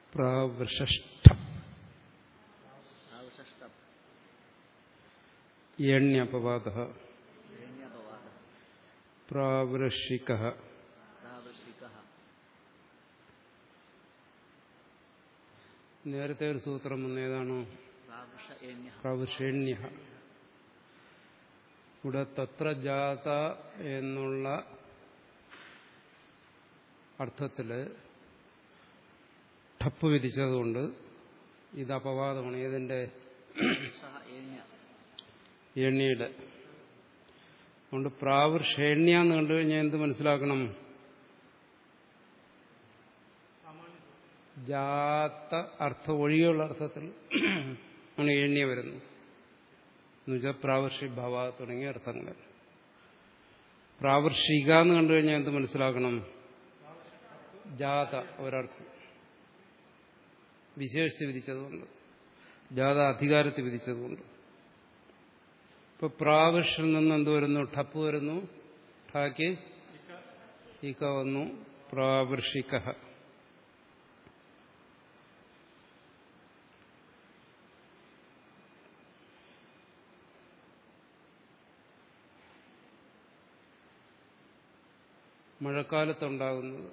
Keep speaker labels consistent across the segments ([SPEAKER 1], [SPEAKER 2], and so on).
[SPEAKER 1] പ്രാവൃഷ്ടം
[SPEAKER 2] പ്രാവശഷ്ടം
[SPEAKER 1] എണ്യപവാദ
[SPEAKER 2] ഹിരണ്യപവാദ
[SPEAKER 1] പ്രാവൃഷിക
[SPEAKER 2] പ്രാവൃഷിക
[SPEAKER 1] നേരത്തെ ഒരു സൂത്രം വന്നേതാണോ
[SPEAKER 2] പ്രാവൃഷ ഏണ്യ
[SPEAKER 1] പ്രാവൃഷേണ്യ ഇവിടെ തത്ര ജാത എന്നുള്ള അർത്ഥത്തില് ടപ്പ് വിധിച്ചതുകൊണ്ട് ഇത് അപവാദമാണ് ഏതിന്റെ
[SPEAKER 2] സഹ ഏണ്യ
[SPEAKER 1] എണ്ണിയുടെ അതുകൊണ്ട് പ്രാവൃഷേണ്യ എന്ന് കണ്ടു കഴിഞ്ഞാൽ എന്ത് മനസ്സിലാക്കണം ജാത്ത അർത്ഥം ഒഴികെയുള്ള അർത്ഥത്തിൽ ആണ് എണ്ണിയ വരുന്നത് എന്നുവെച്ചാൽ പ്രാവർഷിക ഭാവ തുടങ്ങിയ അർത്ഥങ്ങൾ പ്രാവർഷിക എന്ന് കണ്ടു കഴിഞ്ഞാൽ എന്ത് മനസ്സിലാക്കണം ജാത ഒരർത്ഥം വിശേഷിച്ച് വിധിച്ചതുകൊണ്ട് ജാത അധികാരത്തിൽ വിധിച്ചതുകൊണ്ട് ഇപ്പൊ പ്രാവശ്യം നിന്ന് എന്ത് വരുന്നു ടപ്പ് വരുന്നു ഠാക്ക് ഇക്ക വന്നു പ്രാവൃഷിക മഴക്കാലത്തുണ്ടാകുന്നത്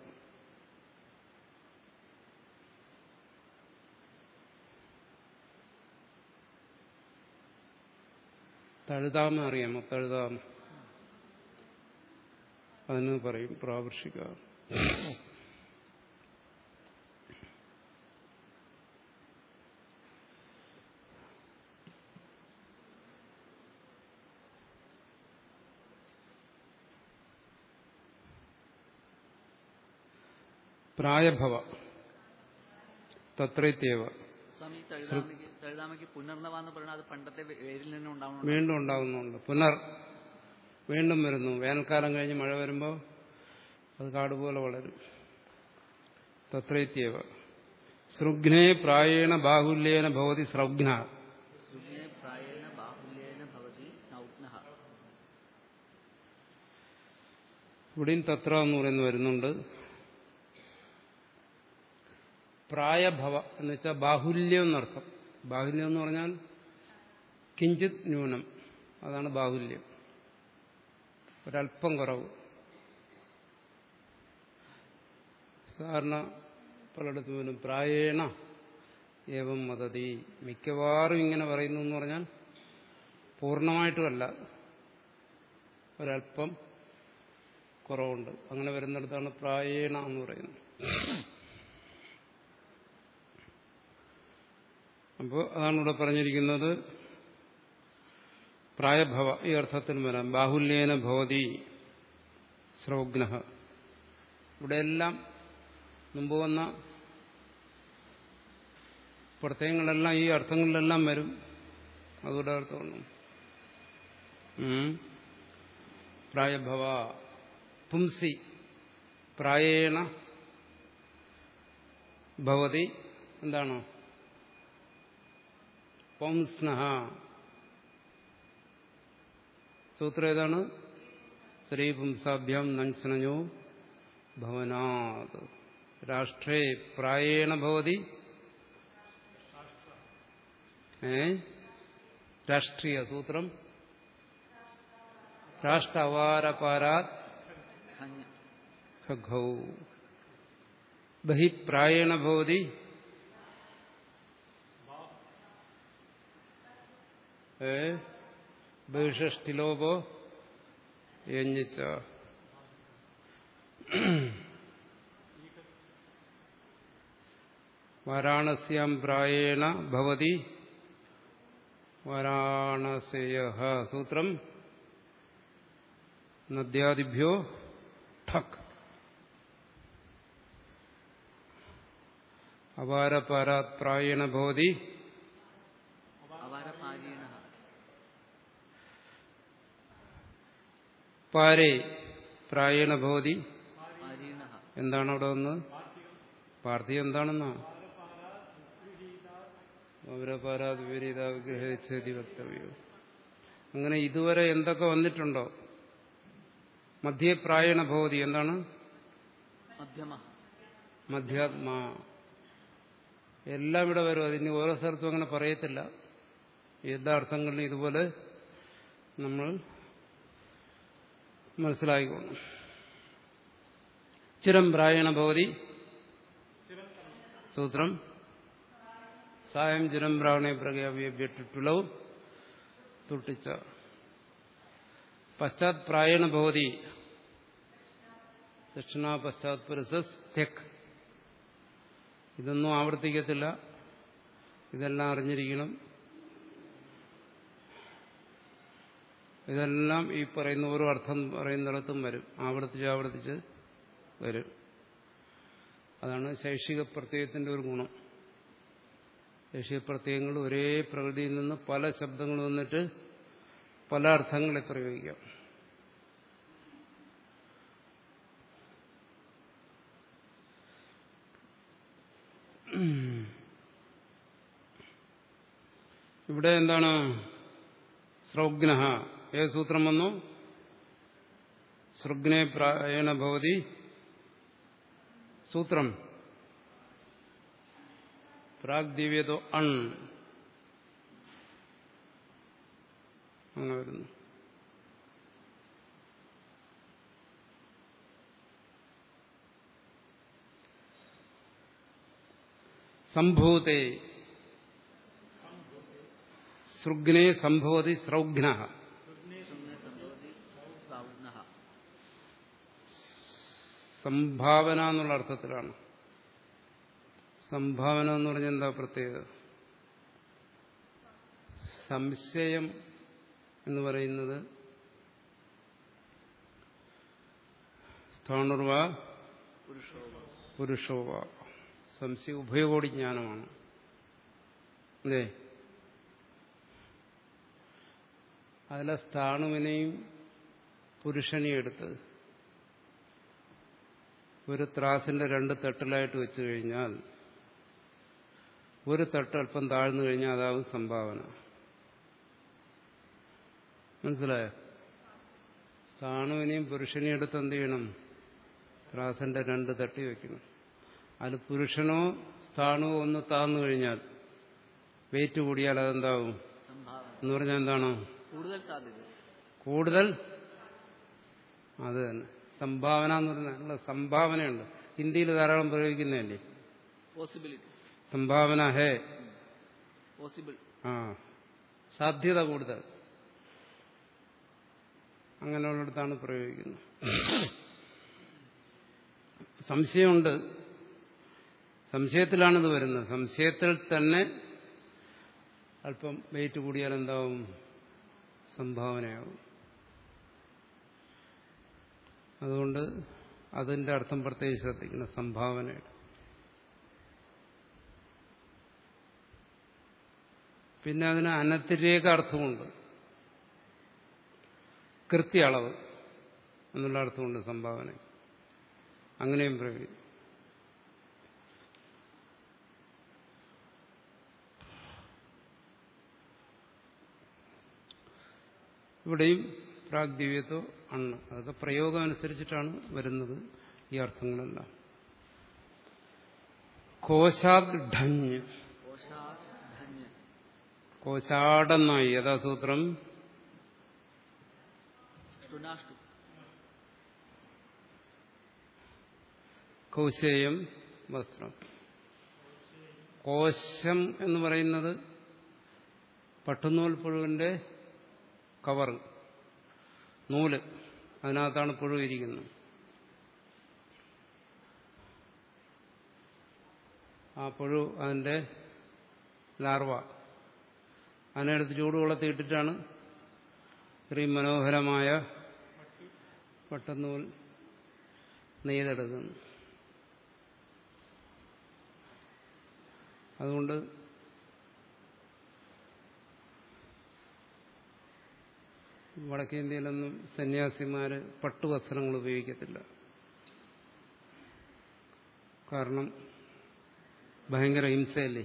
[SPEAKER 1] തഴുതാമ അറിയാമോ തഴുതാമ അതിന് പറയും പ്രാവർഷിക പ്രായഭവ തത്രേത്യവ
[SPEAKER 2] സ്വാമി തഴുതാമയ്ക്ക് തഴുതാമയ്ക്ക് പുനർനവ എന്ന് പറയുന്നത് അത് പണ്ടത്തെ വേരിൽ നിന്ന് ഉണ്ടാവണം
[SPEAKER 1] വീണ്ടും ഉണ്ടാകുന്നുണ്ട് പുനർ വീണ്ടും വരുന്നു വേനൽക്കാലം കഴിഞ്ഞ് മഴ വരുമ്പോൾ അത് കാടുപോലെ വളരും തത്രേത്യവ സൃഗ്നേ പ്രായേണ ബാഹുല്യേന ഭവതി സ്രഗ്ന
[SPEAKER 2] സുജ്ഞേ പ്രായേണ ബാഹുല്യേന ഭവതി നൗഗ്നഃ
[SPEAKER 1] ഇവിടെയും തത്ര എന്ന് പറയുന്ന വരുന്നുണ്ട് പ്രായഭവ എന്ന് വെച്ചാൽ ബാഹുല്യം എന്നർത്ഥം ബാഹുല്യം എന്ന് പറഞ്ഞാൽ കിഞ്ചിത് ന്യൂനം അതാണ് ബാഹുല്യം ഒരല്പം കുറവ് സാധാരണ പലയിടത്തും വരും പ്രായേണ ഏവം മതതി മിക്കവാറും ഇങ്ങനെ പറയുന്നു എന്ന് പറഞ്ഞാൽ പൂർണ്ണമായിട്ടുമല്ല ഒരല്പം കുറവുണ്ട് അങ്ങനെ വരുന്നിടത്താണ് പ്രായേണ എന്ന് പറയുന്നത് അപ്പോൾ അതാണ് ഇവിടെ പറഞ്ഞിരിക്കുന്നത് പ്രായഭവ ഈ അർത്ഥത്തിൽ വരാം ബാഹുല്യേന ഭവതി ശ്രൗഗ്ന ഇവിടെയെല്ലാം മുമ്പ് വന്ന പ്രത്യയങ്ങളെല്ലാം ഈ അർത്ഥങ്ങളിലെല്ലാം വരും അതുകൂടെ അർത്ഥമാണ് ഉം. പ്രായഭവ പുംസി പ്രായേണ ഭവതി എന്താണ് പംസ്ന സൂത്രം ഏതാണ് ശ്രീപുംസാഭ്യം നൻസ്നജോ ഭവനാത് രാഷ്ട്രേ പ്രായേണ ഭവതി ഏ രാഷ്ട്രീയ സൂത്രം രാഷ്ട്രവാരപാരാത്
[SPEAKER 2] ഖഞ്ഞ
[SPEAKER 1] ഖൗ ബഹിപ്രായേണ ഭവതി ഏ ബഹിഷഷ്ടിലോപോ യഞ്ഞിച്ച വാരാണസ്യാം പ്രായേണ ഭവതി വാരാണസേയ സൂത്രം നദ്യാദിഭ്യോ ഠക് അപാരപാരാത് പ്രായേണ ഭവതി
[SPEAKER 2] അവാരപാരീണ
[SPEAKER 1] പാരേ പ്രായേണ ഭവതി
[SPEAKER 2] പാരീണ
[SPEAKER 1] എന്താണ് അവിടെ വന്നത് പാർത്ഥിവം എന്താണെന്നാ പൗരപാരാത് വിപരീത വിഗ്രഹിച്ചതി വക്തവ്യോ അങ്ങനെ ഇതുവരെ എന്തൊക്കെ വന്നിട്ടുണ്ടോ മധ്യേ പ്രായണ ഭവതി എന്താണ്
[SPEAKER 2] മധ്യമ
[SPEAKER 1] മധ്യാത്മാ എല്ലാം ഇവിടെ വരും അതിന് ഓരോ സ്ഥലത്തും അങ്ങനെ പറയത്തില്ല എല്ലാ അർത്ഥങ്ങളിലും ഇതുപോലെ നമ്മൾ മനസ്സിലായിക്കോണം ചിരം പ്രായണ ഭവതി സൂത്രം സായം ചിരം പ്രാവണെ പ്രകൃട്ടുളവ് തുട്ടിച്ച പശ്ചാത് പ്രായണ ഭവതി ദക്ഷിണ പശ്ചാത് പുരസസ് തെക്ക് ഇതൊന്നും ആവർത്തിക്കത്തില്ല ഇതെല്ലാം അറിഞ്ഞിരിക്കണം ഇതെല്ലാം ഈ പറയുന്ന ഓരോ അർത്ഥം പറയുന്നിടത്തും വരും ആവർത്തിച്ച് ആവർത്തിച്ച് വരും അതാണ് ശൈക്ഷിക പ്രത്യയത്തിന്റെ ഒരു ഗുണം ശൈക്ഷിക പ്രത്യയങ്ങൾ ഒരേ പ്രകൃതിയിൽ നിന്ന് പല ശബ്ദങ്ങൾ വന്നിട്ട് പല അർത്ഥങ്ങളെ പ്രയോഗിക്കാം ഇവിടെ എന്താണ് സൃഗ്ന ഏത് സൂത്രം വന്നു സൃഗ്നെ പ്രായണ ഭവതി സൂത്രം പ്രാഗ്ദിവ്യതോ അൺ അങ്ങനെ വരുന്നു സംഭൂതേ സൃഗ്നെ സംഭവതി സൗഘ്ന
[SPEAKER 2] शून्य संभवति साउग्नः
[SPEAKER 1] സംഭാവന എന്നുള്ള അർത്ഥത്തിലാണ് സംഭാവന എന്ന് പറഞ്ഞാൽ എന്താ പ്രത്യേകത സംശയം എന്ന് പറയുന്നത് സ്ഥാണുർവ
[SPEAKER 2] पुरुषो वा
[SPEAKER 1] പുരുഷോവ സംശയം ഉഭയകോടി ജ്ഞാനമാണ് അല്ലേ അതിലെ സ്ഥാണുവിനെയും പുരുഷനെയും എടുത്ത് ഒരു ത്രാസിന്റെ രണ്ട് തട്ടിലായിട്ട് വെച്ചു കഴിഞ്ഞാൽ ഒരു തട്ട് അല്പം താഴ്ന്നു കഴിഞ്ഞാൽ അതാവും സംഭാവന മനസ്സിലായോ സ്ഥാണുവിനെയും പുരുഷനെയും എടുത്ത് എന്ത് ചെയ്യണം ത്രാസിന്റെ രണ്ട് തട്ടി വെക്കണം അതിൽ പുരുഷനോ സ്ഥാണുവോ ഒന്ന് താന്നു കഴിഞ്ഞാൽ വെയിറ്റ് കൂടിയാൽ അതെന്താവും
[SPEAKER 2] संभावना
[SPEAKER 1] എന്ന് പറഞ്ഞാൽ എന്താണോ
[SPEAKER 2] കൂടുതൽ സാധ്യത
[SPEAKER 1] കൂടുതൽ അത് തന്നെ സംഭാവന എന്ന് പറഞ്ഞാൽ സംഭാവനയുണ്ട് ഹിന്ദിയിൽ ധാരാളം പ്രയോഗിക്കുന്നതല്ലേ
[SPEAKER 2] പോസിബിലിറ്റി
[SPEAKER 1] സംഭാവന ഹേ
[SPEAKER 2] പോസിബിൾ
[SPEAKER 1] ആ സാധ്യത കൂടുതൽ അങ്ങനെയുള്ളിടത്താണ് പ്രയോഗിക്കുന്നത് സംശയമുണ്ട് സംശയത്തിലാണിത് വരുന്നത് സംശയത്തിൽ തന്നെ അല്പം വെയിറ്റ് കൂടിയാൽ എന്താവും സംഭാവനയാവും അതുകൊണ്ട് അതിന്റെ അർത്ഥം പ്രത്യേകിച്ച് ശ്രദ്ധിക്കണം സംഭാവനയുടെ പിന്നെ അതിന് അനതിരേക അർത്ഥമുണ്ട് കൃത്യ അളവ് എന്നുള്ള അർത്ഥമുണ്ട് സംഭാവന അങ്ങനെയും പ്രയോഗിക്കും ഇവിടെയും പ്രാഗ്ദിവ്യത്തോ അണ്ണ് അതൊക്കെ പ്രയോഗം അനുസരിച്ചിട്ടാണ് വരുന്നത് ഈ അർത്ഥങ്ങളെല്ലാം കോശാഢഞ്ഞ്
[SPEAKER 2] കോശാത് ധന്യ
[SPEAKER 1] കോശാടെന്നായി യഥാസൂത്രം
[SPEAKER 2] ഷ്ടുനാഷ്ടു
[SPEAKER 1] കൗശേയം വസ്ത്രം കോശം എന്ന് പറയുന്നത് പട്ടുനൂൽ പുഴുവിന്റെ കവർ നൂല് അതിനകത്താണ് പുഴു ഇരിക്കുന്നത് ആ പുഴു അതിന്റെ ലാർവ അതിനെടുത്ത് ചൂടുവെള്ളത്തിൽ ഇട്ടിട്ടാണ് ഇത്രയും മനോഹരമായ പട്ടുനൂൽ നെയ്തെടുക്കുന്നത് അതുകൊണ്ട് വടക്കേന്ത്യയിലൊന്നും സന്യാസിമാര് പട്ടുവസ്ത്രങ്ങൾ ഉപയോഗിക്കത്തില്ല കാരണം ഭയങ്കര ഹിംസയല്ലേ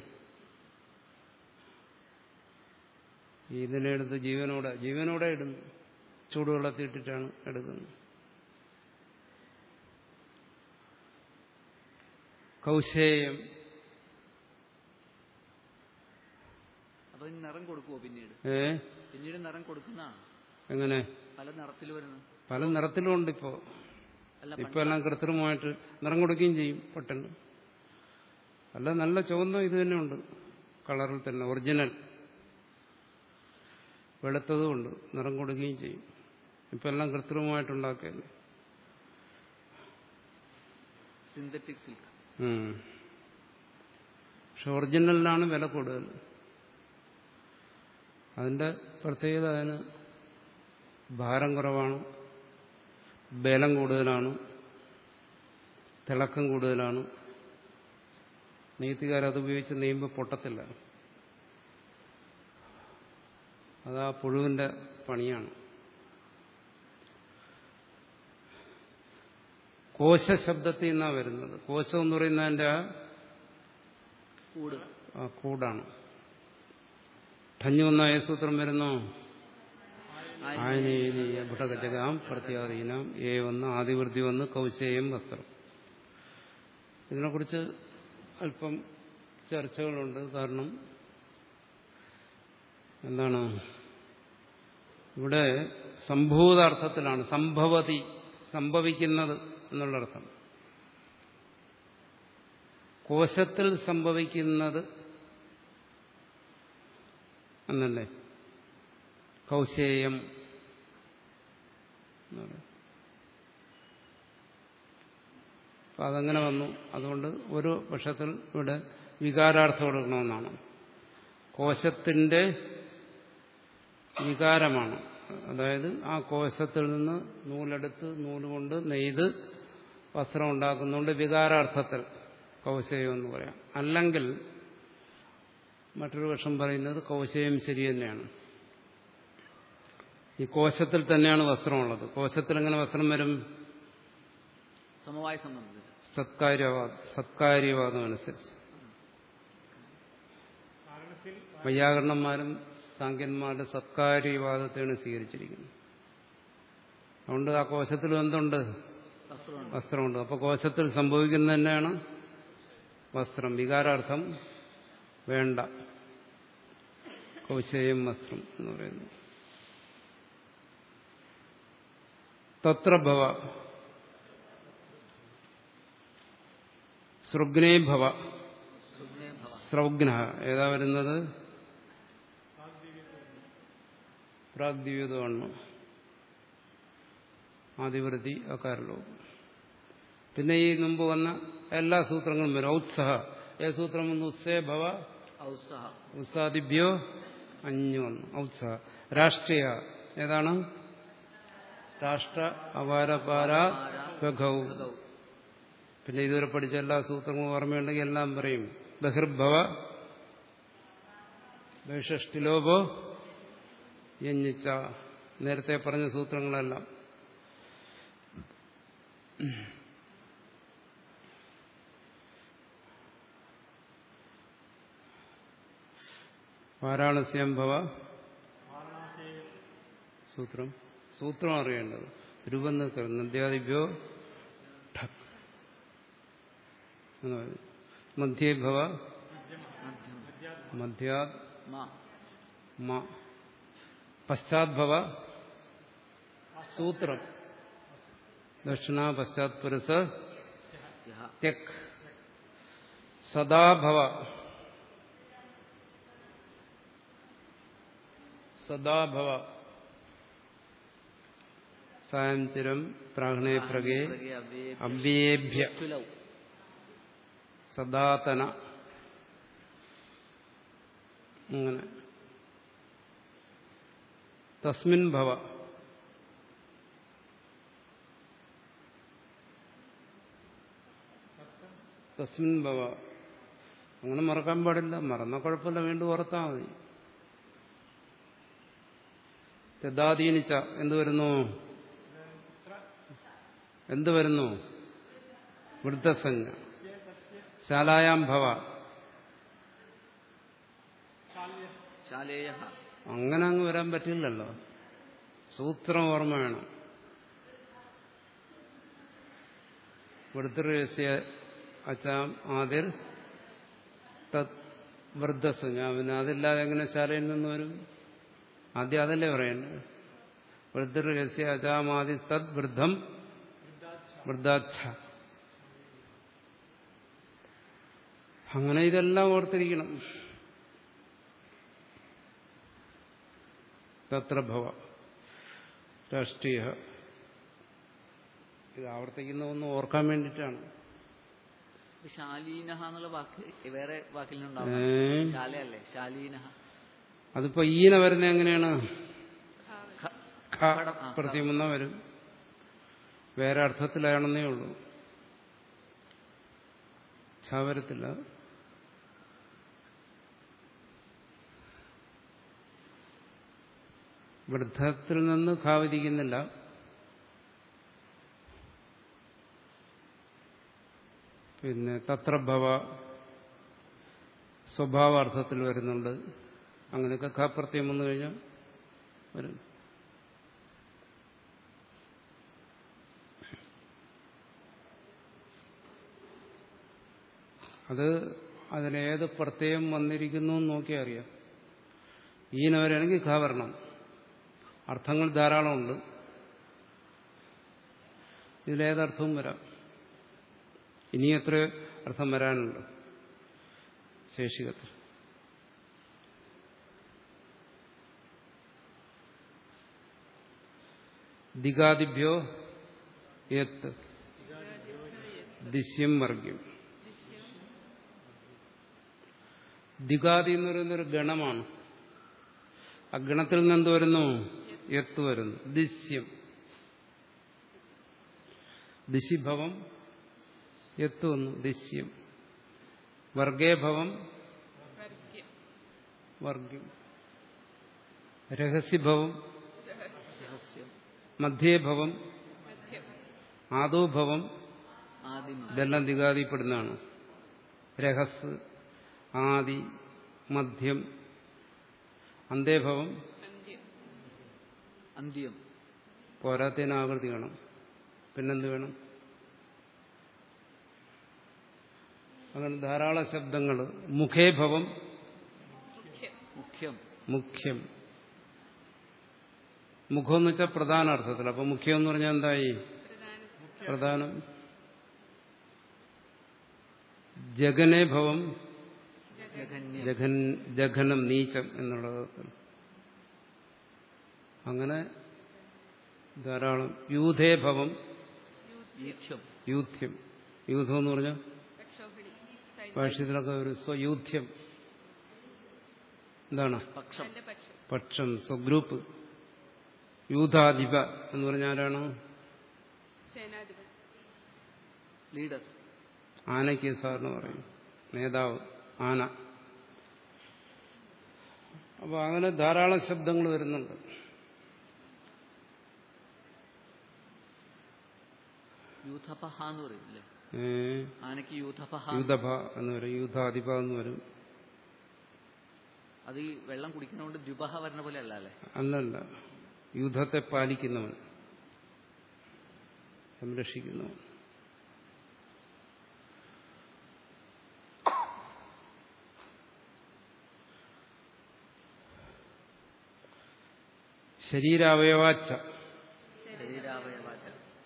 [SPEAKER 1] ഇതിനെടുത്ത് ജീവനോടെ ജീവനോടെ ഇടുന്നു ചൂടുവെള്ളത്തിൽ ഇട്ടിട്ടാണ് എടുക്കുന്നത് കൗശേയം
[SPEAKER 2] അപ്പൊ ഇതിന് നിറം കൊടുക്കുവോ പിന്നീട്
[SPEAKER 1] ഏ
[SPEAKER 2] പിന്നീട് നിറം കൊടുക്കുന്നതാണ്
[SPEAKER 1] എങ്ങനെ
[SPEAKER 2] പല നിറത്തിൽ വരുന്നത്
[SPEAKER 1] പല നിറത്തിലും ഉണ്ട് ഇപ്പോ
[SPEAKER 2] അല്ല
[SPEAKER 1] ഇപ്പൊ എല്ലാം കൃത്രിമമായിട്ട് നിറം കൊടുക്കുകയും ചെയ്യും പെട്ടെന്ന് അല്ല നല്ല ചുവന്ന ഇത് തന്നെ ഉണ്ട് കളറിൽ തന്നെ ഒറിജിനൽ വെളുത്തതും ഉണ്ട് നിറം കൊടുക്കുകയും ചെയ്യും ഇപ്പൊ എല്ലാം കൃത്രിമമായിട്ടുണ്ടാക്കിയല്ലേ
[SPEAKER 2] സിന്തറ്റിക് സിൽക്ക്
[SPEAKER 1] ഉം. പക്ഷെ ഒറിജിനലിനാണ് വില കൂടുതൽ അതിന്റെ പ്രത്യേകത അതിന് ഭാരം കുറവാണ് ബലം കൂടുതലാണ് തിളക്കം കൂടുതലാണ് നെയ്ത്തുകാരത് ഉപയോഗിച്ച് നെയ്യുമ്പോൾ പൊട്ടത്തില്ല അതാ പുഴുവിന്റെ പണിയാണ് കോശശബ്ദത്തിൽ നിന്നാണ് വരുന്നത് കോശം എന്ന് പറയുന്നതിന്റെ ആ
[SPEAKER 2] കൂട്
[SPEAKER 1] ആ കൂടാണ് ഠഞ്ഞു വന്ന ഏസൂത്രം വരുന്നു ആയനീയ ഭുടഗജകാം പ്രത്യാധീനം ഏ വന്ന് ആദിവൃത്തി വന്ന് കൗശേയം വസ്ത്രം ഇതിനെക്കുറിച്ച് അല്പം ചർച്ചകളുണ്ട് കാരണം എന്താണ് ഇവിടെ സംഭൂതാർത്ഥത്തിലാണ് സംഭവതി സംഭവിക്കുന്നത് എന്നുള്ളർത്ഥം കോശത്തിൽ സംഭവിക്കുന്നത് എന്നല്ലേ കൗശേയം അപ്പൊ അതങ്ങനെ വന്നു അതുകൊണ്ട് ഒരു പക്ഷത്തിൽ ഇവിടെ വികാരാർത്ഥം കൊടുക്കണമെന്നാണ് കോശത്തിന്റെ വികാരമാണ് അതായത് ആ കോശത്തിൽ നിന്ന് നൂലെടുത്ത് നൂലുകൊണ്ട് നെയ്ത് വസ്ത്രം ഉണ്ടാക്കുന്നുണ്ട് വികാരാർത്ഥത്തിൽ കൗശയം എന്ന് പറയാം അല്ലെങ്കിൽ മറ്റൊരു പക്ഷം പറയുന്നത് കൗശയം ശരി തന്നെയാണ് ഈ കോശത്തിൽ തന്നെയാണ് വസ്ത്രമുള്ളത് കോശത്തിൽ എങ്ങനെ വസ്ത്രം വരും
[SPEAKER 2] സമവായ സംബന്ധിച്ച്
[SPEAKER 1] സത്കാര്യവാദം സത്കാര്യവാദം അനുസരിച്ച് വൈയാകരണന്മാരും സാങ്കന്മാരുടെ സത്കാര്യവാദത്തെയാണ് സ്വീകരിച്ചിരിക്കുന്നത് അതുകൊണ്ട് ആ കോശത്തിലും എന്തുണ്ട്
[SPEAKER 2] വസ്ത്രമുണ്ട്
[SPEAKER 1] വസ്ത്രമുണ്ട് അപ്പൊ കോശത്തിൽ സംഭവിക്കുന്നത് തന്നെയാണ് വസ്ത്രം വികാരാർത്ഥം വേണ്ട കൗശയം വസ്ത്രം എന്ന് പറയുന്നു തത്ര ഭവ സൃഗ്നേ ഭവ
[SPEAKER 2] സുഗ്നേ ഭവ
[SPEAKER 1] സ്രൗഗ്ന ഏതാ വരുന്നത് പ്രാഗ്ദിവ്യതമാണ് ആദിവൃത്തി അക്കാരലോകം പിന്നെ ഈ മുമ്പ് വന്ന എല്ലാ സൂത്രങ്ങളും വരും ഔത്സഹ ഏത് സൂത്രം വന്നു ഉത്സേ ഭവ
[SPEAKER 2] ഔത്സഹ
[SPEAKER 1] ഉത്സാദിഭ്യോ അഞ്ഞു വന്നു ഔത്സഹ രാഷ്ട്രീയ ഏതാണ് രാഷ്ട്ര അപാരപാര ബഘൗ പിന്നെ ഇതുവരെ പഠിച്ച എല്ലാ സൂത്രങ്ങളും ഓർമ്മയുണ്ടെങ്കിൽ എല്ലാം പറയും ബഹിർഭവ ബഹിഷ്ടിലോപോ യഞ്ഞിച്ച നേരത്തെ പറഞ്ഞ സൂത്രങ്ങളെല്ലാം വാരാണസ്യം ഭവ സൂത്രം സൂത്രം അറിയേണ്ടത് രൂപം നിൽക്കണം നദ്യാദിഭ്യോ ഠക് എന്ന് പറയും. മധ്യേ ഭവ
[SPEAKER 2] മധ്യം
[SPEAKER 1] മധ്യാത്
[SPEAKER 2] മ
[SPEAKER 1] മ പശ്ചാത് ഭവ സൂത്രം ദക്ഷിണ പശ്ചാത് പുരസ്
[SPEAKER 2] യഹ
[SPEAKER 1] ത്യക് സദാഭവ സദാഭവ സായം ചിരം പ്രാഹ്ണേ പ്രഗേ
[SPEAKER 2] പ്രഗേ അവ്യേ
[SPEAKER 1] അവ്യേഭ്യ
[SPEAKER 2] ചുലൗ
[SPEAKER 1] സദാതന അങ്ങനെ തസ്മിൻ ഭവ തസ്മിൻ ഭവ അങ്ങനെ മറക്കാൻ പാടില്ല മറന്ന കുഴപ്പമില്ല വീണ്ടും ഓർത്താൽ മതി തെദാധീനിച്ച എന്ത് വരുന്നു എന്ത് വരുന്നു വൃദ്ധസഞ്ജ ശാലായാം ഭവ
[SPEAKER 2] ശാലേയ
[SPEAKER 1] അങ്ങനെ അങ്ങ് വരാൻ പറ്റില്ലല്ലോ സൂത്രം ഓർമ്മ വേണം വൃത്തരഹസ്യ അച്ചാം ആദിർ തത് വൃദ്ധസഞ്ജ പിന്നെ അതില്ലാതെ എങ്ങനെ ശാലയിൽ നിന്ന് വരും ആദ്യം അതല്ലേ പറയണ്ടേ വൃദ്ധരഹസ്യ അജാമാതി സദ് വൃദ്ധം വൃദ്ധാച്ഛ അങ്ങനെ ഇതെല്ലാം ഓർത്തിരിക്കണം തത്ര ഭവ രാഷ്ട്രീയ ഇത് ആവർത്തിക്കുന്ന ഒന്ന് ഓർക്കാൻ വേണ്ടിയിട്ടാണ്
[SPEAKER 2] ശാലീനഹ എന്നുള്ള വാക്ക് വേറെ വാക്കിൽ
[SPEAKER 1] ഏ?
[SPEAKER 2] നിന്നുണ്ടാവും ശാലയല്ലേ ശാലീനഹ
[SPEAKER 1] അതിപ്പോ ഈന വരുന്ന എങ്ങനെയാണ്
[SPEAKER 2] ഖ-
[SPEAKER 1] ഖ
[SPEAKER 2] ഖടം, ആ,
[SPEAKER 1] പ്രതിമെന്ന വരും വേറെ അർത്ഥത്തിലാണെന്നേ ഉള്ളൂ ഛ വരത്തില്ല വൃദ്ധത്തിൽ നിന്ന് ഖാവരിക്കുന്നില്ല പിന്നെ തത്രഭവ സ്വഭാവാർത്ഥത്തിൽ വരുന്നുണ്ട് അങ്ങനെയൊക്കെ ഖാപ്രത്യം വന്നു കഴിഞ്ഞാൽ വരും അത് അതിലേത് പ്രത്യയം വന്നിരിക്കുന്നു എന്ന് നോക്കിയാൽ അറിയാം ഈനവരാണെങ്കിൽ ഖ വരണം അർത്ഥങ്ങൾ ധാരാളമുണ്ട് ഇതിലേതർത്ഥവും വരാം ഇനി എത്ര അർത്ഥം വരാനുണ്ട് ശേഷികത്തിൽ ദിഗാദിഭ്യോ യത്ത് ദിശ്യം വർഗ്യം ദിഗാദി എന്ന് പറയുന്നൊരു ഗണമാണ് ആ ഗണത്തിൽ നിന്ന് എന്ത് വരുന്നു എത്ത് വരുന്നു ദിശ്യം ദിശിഭവം എത്ത് വന്നു ദിശ്യം വർഗേഭവം വർഗ്യം രഹസ്യഭവം
[SPEAKER 2] രഹസ്യം
[SPEAKER 1] മധ്യേഭവം ആദോഭവം
[SPEAKER 2] ആദിമ
[SPEAKER 1] ഇതെല്ലാം ദിഗാദിപ്പെടുന്നതാണ് രഹസ് ആദി മധ്യം അന്തേഭവം
[SPEAKER 2] അന്ത്യം
[SPEAKER 1] പോരാത്തതിന് ആകൃതി വേണം പിന്നെന്ത് വേണം അങ്ങനെ ധാരാളം ശബ്ദങ്ങൾ മുഖേഭവം
[SPEAKER 2] മുഖ്യം
[SPEAKER 1] മുഖ്യം മുഖം എന്ന് വെച്ചാൽ പ്രധാന അർത്ഥത്തിൽ അപ്പൊ മുഖ്യം എന്ന് പറഞ്ഞാൽ എന്തായി പ്രധാനം ജഗനേ ഭവം
[SPEAKER 2] ജഘന്യം
[SPEAKER 1] ജഘൻ ജഘനം നീചം എന്നുള്ള അർത്ഥത്തിൽ അങ്ങനെ ധാരാളം യൂഥേ ഭവം
[SPEAKER 2] ഈക്ഷ്യം
[SPEAKER 1] യൂഥ്യം യൂഥം എന്ന് പറഞ്ഞാൽ ഭാഷ്യത്തിലൊക്കെ ഒരു സ്വയൂഥ്യം എന്താണ്
[SPEAKER 2] പക്ഷം
[SPEAKER 1] പക്ഷം സ്വഗ്രൂപ്പ് യൂഥാധിപ എന്ന് പറഞ്ഞാൽ ആരാണ്
[SPEAKER 2] ലീഡർ
[SPEAKER 1] ആനയ്ക്ക് സാറിന് പറയും നേതാവ് ആന അപ്പൊ അങ്ങനെ ധാരാളം ശബ്ദങ്ങൾ വരുന്നുണ്ട്
[SPEAKER 2] യൂഥപഹ എന്ന് പറയും അല്ലേ
[SPEAKER 1] ഏ,
[SPEAKER 2] ആനയ്ക്ക് യൂഥപഹ
[SPEAKER 1] യൂഥഭ എന്ന് വരും യൂഥാധിപ എന്ന് വരും
[SPEAKER 2] അത് ഈ വെള്ളം കുടിക്കുന്നതുകൊണ്ട് ദ്വിപഹ വരുന്ന പോലെ അല്ല അല്ലേ
[SPEAKER 1] അല്ലല്ല യുദ്ധത്തെ പാലിക്കുന്നവൻ സംരക്ഷിക്കുന്നവൻ ശരീരാവയവാച്ച
[SPEAKER 2] ശരീരാവയവാച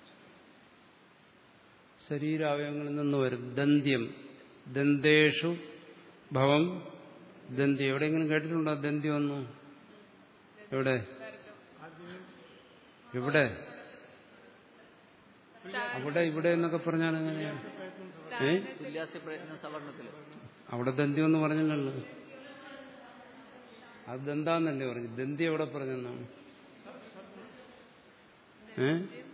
[SPEAKER 1] ശരീരാവയവങ്ങളിൽ നിന്ന് വരും ദന്ത്യം ദന്തേഷു ഭവം ദന്ത്യം എവിടെയെങ്കിലും കേട്ടിട്ടുണ്ടോ ദന്ത്യം ഒന്നും എവിടെ എവിടെ അവിടെ ഇവിടെ എന്നൊക്കെ പറഞ്ഞാൽ എങ്ങനെയാണ് ഏ
[SPEAKER 2] തുല്യാസ്യ പ്രയത്ന സവർണത്തില്
[SPEAKER 1] അവിടെ ദന്ത്യം എന്ന് പറഞ്ഞില്ലല്ലോ അത് ദന്താന്നല്ലേ പറഞ്ഞു ദന്തി എവിടെ പറഞ്ഞെന്നാണ് ഏ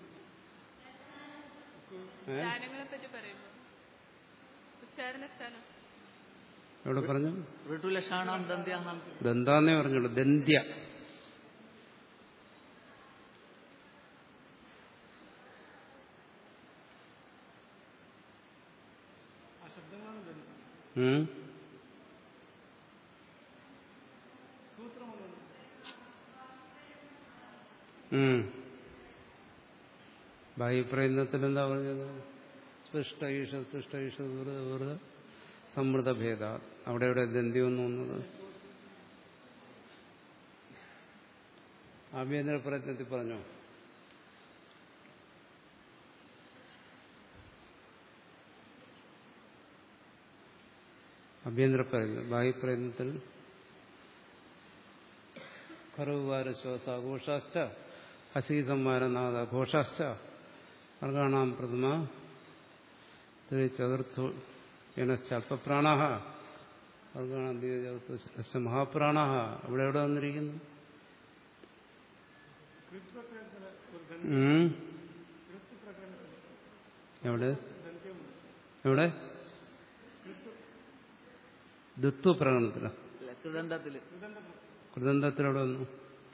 [SPEAKER 1] ഏ?
[SPEAKER 3] സ്ഥാനങ്ങളെ പറ്റി പറയുമ്പോൾ ഉച്ചാരണ സ്ഥാനം
[SPEAKER 1] എവിടെ പറഞ്ഞു
[SPEAKER 2] ഋട്ടുലക്ഷാണാം ദന്ത്യാഹാം
[SPEAKER 1] ദന്താന്നേ പറഞ്ഞുള്ളൂ ദന്ത്യ ഉം? ഉം. ബാഹ്യപ്രയത്നത്തിൽ എന്താ പറഞ്ഞത് സ്പൃഷ്ട ഈഷ സ്പൃഷ്ട ഈഷ വെറുതെ വെറുതെ സമൃദ്ധഭേദ അവിടെ എവിടെ ദന്ത്യം എന്ന് വന്നത് ആഭ്യന്തര പ്രയത്നത്തിൽ പറഞ്ഞോ ആഭ്യന്തര പ്രയത്നം ബാഹ്യപ്രയത്നത്തിൽ കറുവാര ശ്വാസ ഘോഷാശ്ച ഹസി സംവാരനാഥ ഘോഷാശ്ച വർഗാണാം പ്രഥമ ചതുർത്ഥ അല്പപ്രാണ വർഗാണാം ചതുർത്ഥ മഹാപ്രാണ ഇവിടെ എവിടെ വന്നിരിക്കുന്നു ഉം. എവിടെ എവിടെ ദത്വ പ്രകടനത്തില
[SPEAKER 2] അല്ല കൃതന്തത്തില്
[SPEAKER 1] കൃതന്തത്തിലവിടെ വന്നു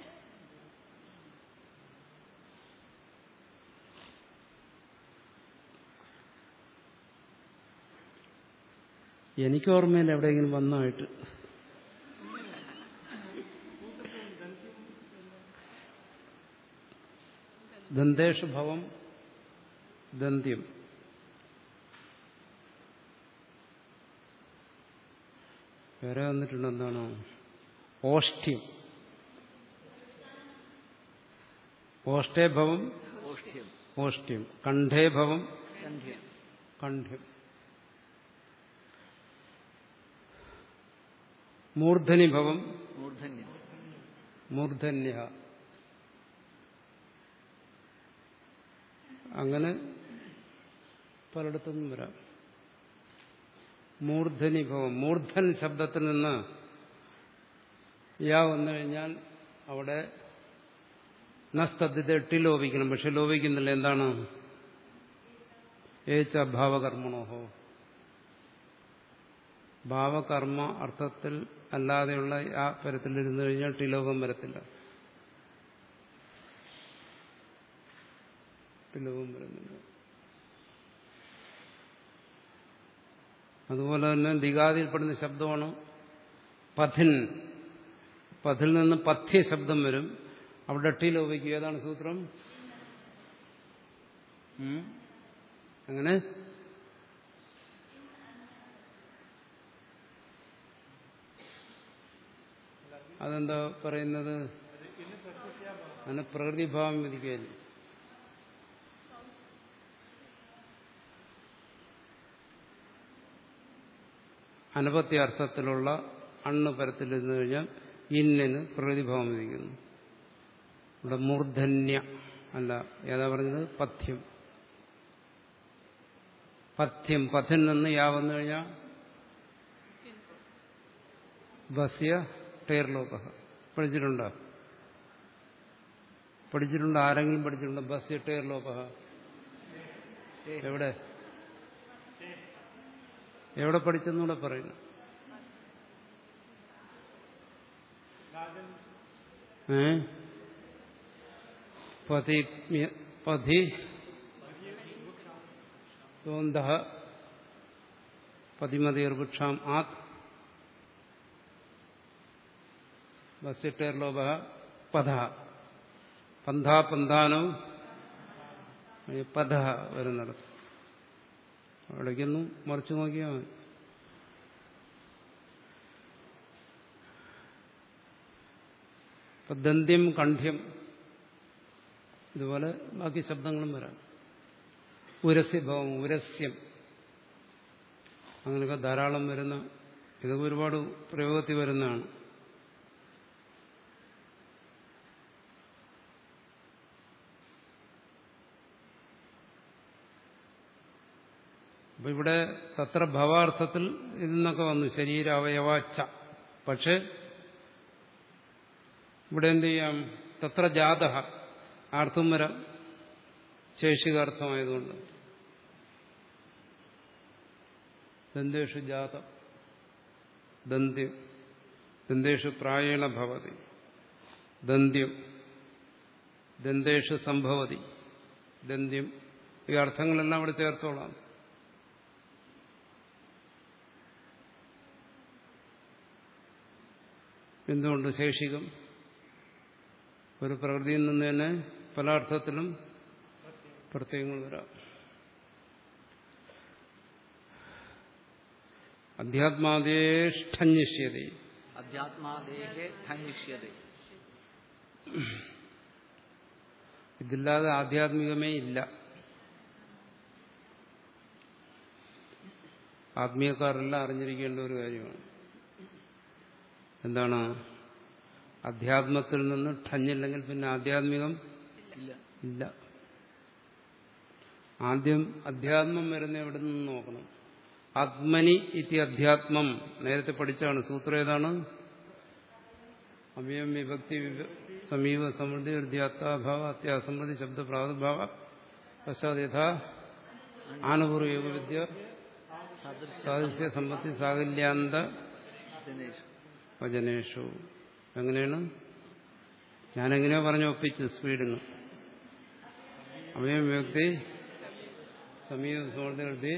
[SPEAKER 1] എനിക്ക് ഓർമ്മയില്ല എവിടെയെങ്കിലും വന്നതായിട്ട് ദന്തേഷു ഭവം ദന്ത്യം വേറെ വന്നിട്ടുണ്ട് എന്താണ് ഓഷ്ട്യം ഓഷ്ടേ ഭവം
[SPEAKER 2] ഓഷ്ഠ്യം
[SPEAKER 1] ഓഷ്ട്യം കണ്ഠേ ഭവം
[SPEAKER 2] കണ്ഠ്യം
[SPEAKER 1] കണ്ഠ്യം മൂർധനി ഭവം
[SPEAKER 2] മൂർധന്യം
[SPEAKER 1] മൂർധന്യ അങ്ങനെ പലയിടത്തുനിന്നും വരാം മൂർധനി ഭവം മൂർധൻ ശബ്ദത്തിൽ നിന്ന് യാ വന്നു കഴിഞ്ഞാൽ അവിടെ നസ്തദ്ധിത എട്ടി ലോപിക്കണം പക്ഷെ ലോപിക്കുന്നില്ല എന്താണ് ഏച്ച ഭാവകർമ്മണോഹോ ഭാവകർമ്മ അർത്ഥത്തിൽ അല്ലാതെയുള്ള ആ പരത്തിലിരുന്നു കഴിഞ്ഞാൽ ടിലോകം വരത്തില്ല ടിലോകം വരുന്നില്ല അതുപോലെ തന്നെ ദിഗാതിൽപ്പെടുന്ന ശബ്ദമാണ് പഥിൻ പഥിൽ നിന്ന് പഥ്യ ശബ്ദം വരും അവിടെ ടി ലോപിക്കും ഏതാണ് സൂത്രം ഉം? അങ്ങനെ അതെന്താ പറയുന്നത് അതിന് പ്രകൃതിഭാവം വിധിക്കുകയല്ലേ അനപത്യ അർത്ഥത്തിലുള്ള അണ്ണ് പരത്തിലിരുന്നു കഴിഞ്ഞാൽ ഇന്നിന് പ്രകൃതിഭാവം വിധിക്കുന്നു ഇവിടെ മൂർധന്യ അല്ല ഏതാ പറഞ്ഞത് പഥ്യം പഥ്യം പഥിൽ നിന്ന് യാ വന്നു കഴിഞ്ഞാൽ ബസ്യ ടേർലോക പഠിച്ചിട്ടുണ്ടോ പഠിച്ചിട്ടുണ്ടോ ആരെങ്കിലും പഠിച്ചിട്ടുണ്ടോ ബസ്യ ടേർലോക എവിടെ എവിടെ പഠിച്ചെന്നൂടെ പറയുന്നു ഏ പതി പതി ോന്ത പതിമതിർഭിക്ഷാം ആത് ബസ്സിട്ടേർലോഭ പഥ പന്ഥാ പന്ഥാനോ പഥ വരുന്നിടത്ത് അവിടേക്കൊന്നും മറിച്ചു നോക്കിയാൽ മതി ഇപ്പൊ ദന്ത്യം കണ്ഠ്യം ഇതുപോലെ ബാക്കി ശബ്ദങ്ങളും വരാം ഉരസ്യഭവം ഉരസ്യം അങ്ങനെയൊക്കെ ധാരാളം വരുന്ന ഇതൊക്കെ ഒരുപാട് പ്രയോഗത്തിൽ വരുന്നതാണ് അപ്പൊ ഇവിടെ തത്ര ഭവാർത്ഥത്തിൽ ഇതെന്നൊക്കെ വന്നു ശരീരാവയവാച്ച പക്ഷെ ഇവിടെ എന്ത് ചെയ്യാം തത്ര ജാത ആർത്ഥം വരാം ശേഷികാർത്ഥമായതുകൊണ്ട് ദന്തേഷു ജാത ദന്ത്യം ദന്തേഷു പ്രായേണ ഭവതി ദന്ത്യം ദന്തേഷു സംഭവതി ദന്ത്യം ഈ അർത്ഥങ്ങളെല്ലാം അവിടെ ചേർത്തോളാം എന്തുകൊണ്ട് ശേഷികം ഒരു പ്രകൃതിയിൽ നിന്ന് തന്നെ പല അർത്ഥത്തിലും പ്രത്യയങ്ങൾ വരാം അധ്യാത്മാദേഷ്ടന്യഷ്യത
[SPEAKER 2] അധ്യാത്മാദേഹേ ധന്യിഷ്യതേ
[SPEAKER 1] ഇതില്ലാതെ ആധ്യാത്മികമേ ഇല്ല ആത്മീയക്കാരെല്ലാം അറിഞ്ഞിരിക്കേണ്ട ഒരു കാര്യമാണ് എന്താണ് അധ്യാത്മത്തിൽ നിന്ന് ഠഞ്ഞില്ലെങ്കിൽ പിന്നെ ആധ്യാത്മികം
[SPEAKER 2] ഇല്ല
[SPEAKER 1] ഇല്ല ആദ്യം അധ്യാത്മം വരുന്ന എവിടെ നിന്ന് നോക്കണം ആത്മനി ഇതി അധ്യാത്മം നേരത്തെ പഠിച്ചാണ് സൂത്രം ഏതാണ് അവയം വിഭക്തി വിഭ- സമീപ സമൃദ്ധി അധ്യാത്മാഭാവ അത്യാസമൃദ്ധി ശബ്ദ പ്രാദുർഭാവ പശ്ചാത് യഥാ ആനുപൂർവ യോഗവിദ്യ
[SPEAKER 2] സദൃശ
[SPEAKER 1] സാദൃശ്യ സമ്പത്തി സാകല്യാന്ത
[SPEAKER 2] ദിനേഷ്
[SPEAKER 1] വചനേഷു എങ്ങനെയാണ് ഞാനെങ്ങനെയോ പറഞ്ഞു ഒപ്പിച്ച് സ്പീഡിന് അവയം വ്യക്തി സമീപ സമൃദ്ധി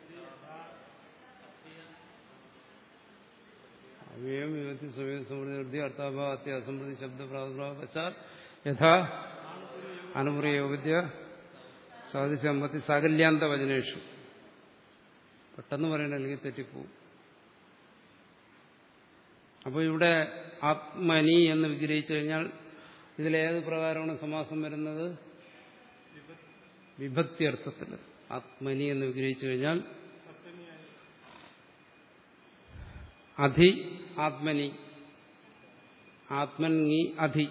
[SPEAKER 1] അവയം വ്യക്തി സമീപ സമൃദ്ധി അർത്ഥാഭാവ അത്യാസമൃദ്ധി ശബ്ദ പ്രാദുർഭാവ പശ്ചാത് യഥാ അനുപുര യോഗവിദ്യ സാധിച്ച അമ്പത്തി സാകല്യാന്ത വചനേഷു പെട്ടെന്ന് പറയണ അല്ലെങ്കിൽ തെറ്റിപ്പോവും അപ്പോൾ ഇവിടെ ആത്മനി എന്ന് വിഗ്രഹിച്ചു കഴിഞ്ഞാൽ ഇതിലേത് പ്രകാരമാണ് സമാസം വരുന്നത് വിഭക്തി അർത്ഥത്തിൽ ആത്മനി എന്ന് വിഗ്രഹിച്ചു കഴിഞ്ഞാൽ അധി ആത്മനി ആത്മൻങ്ങി അധി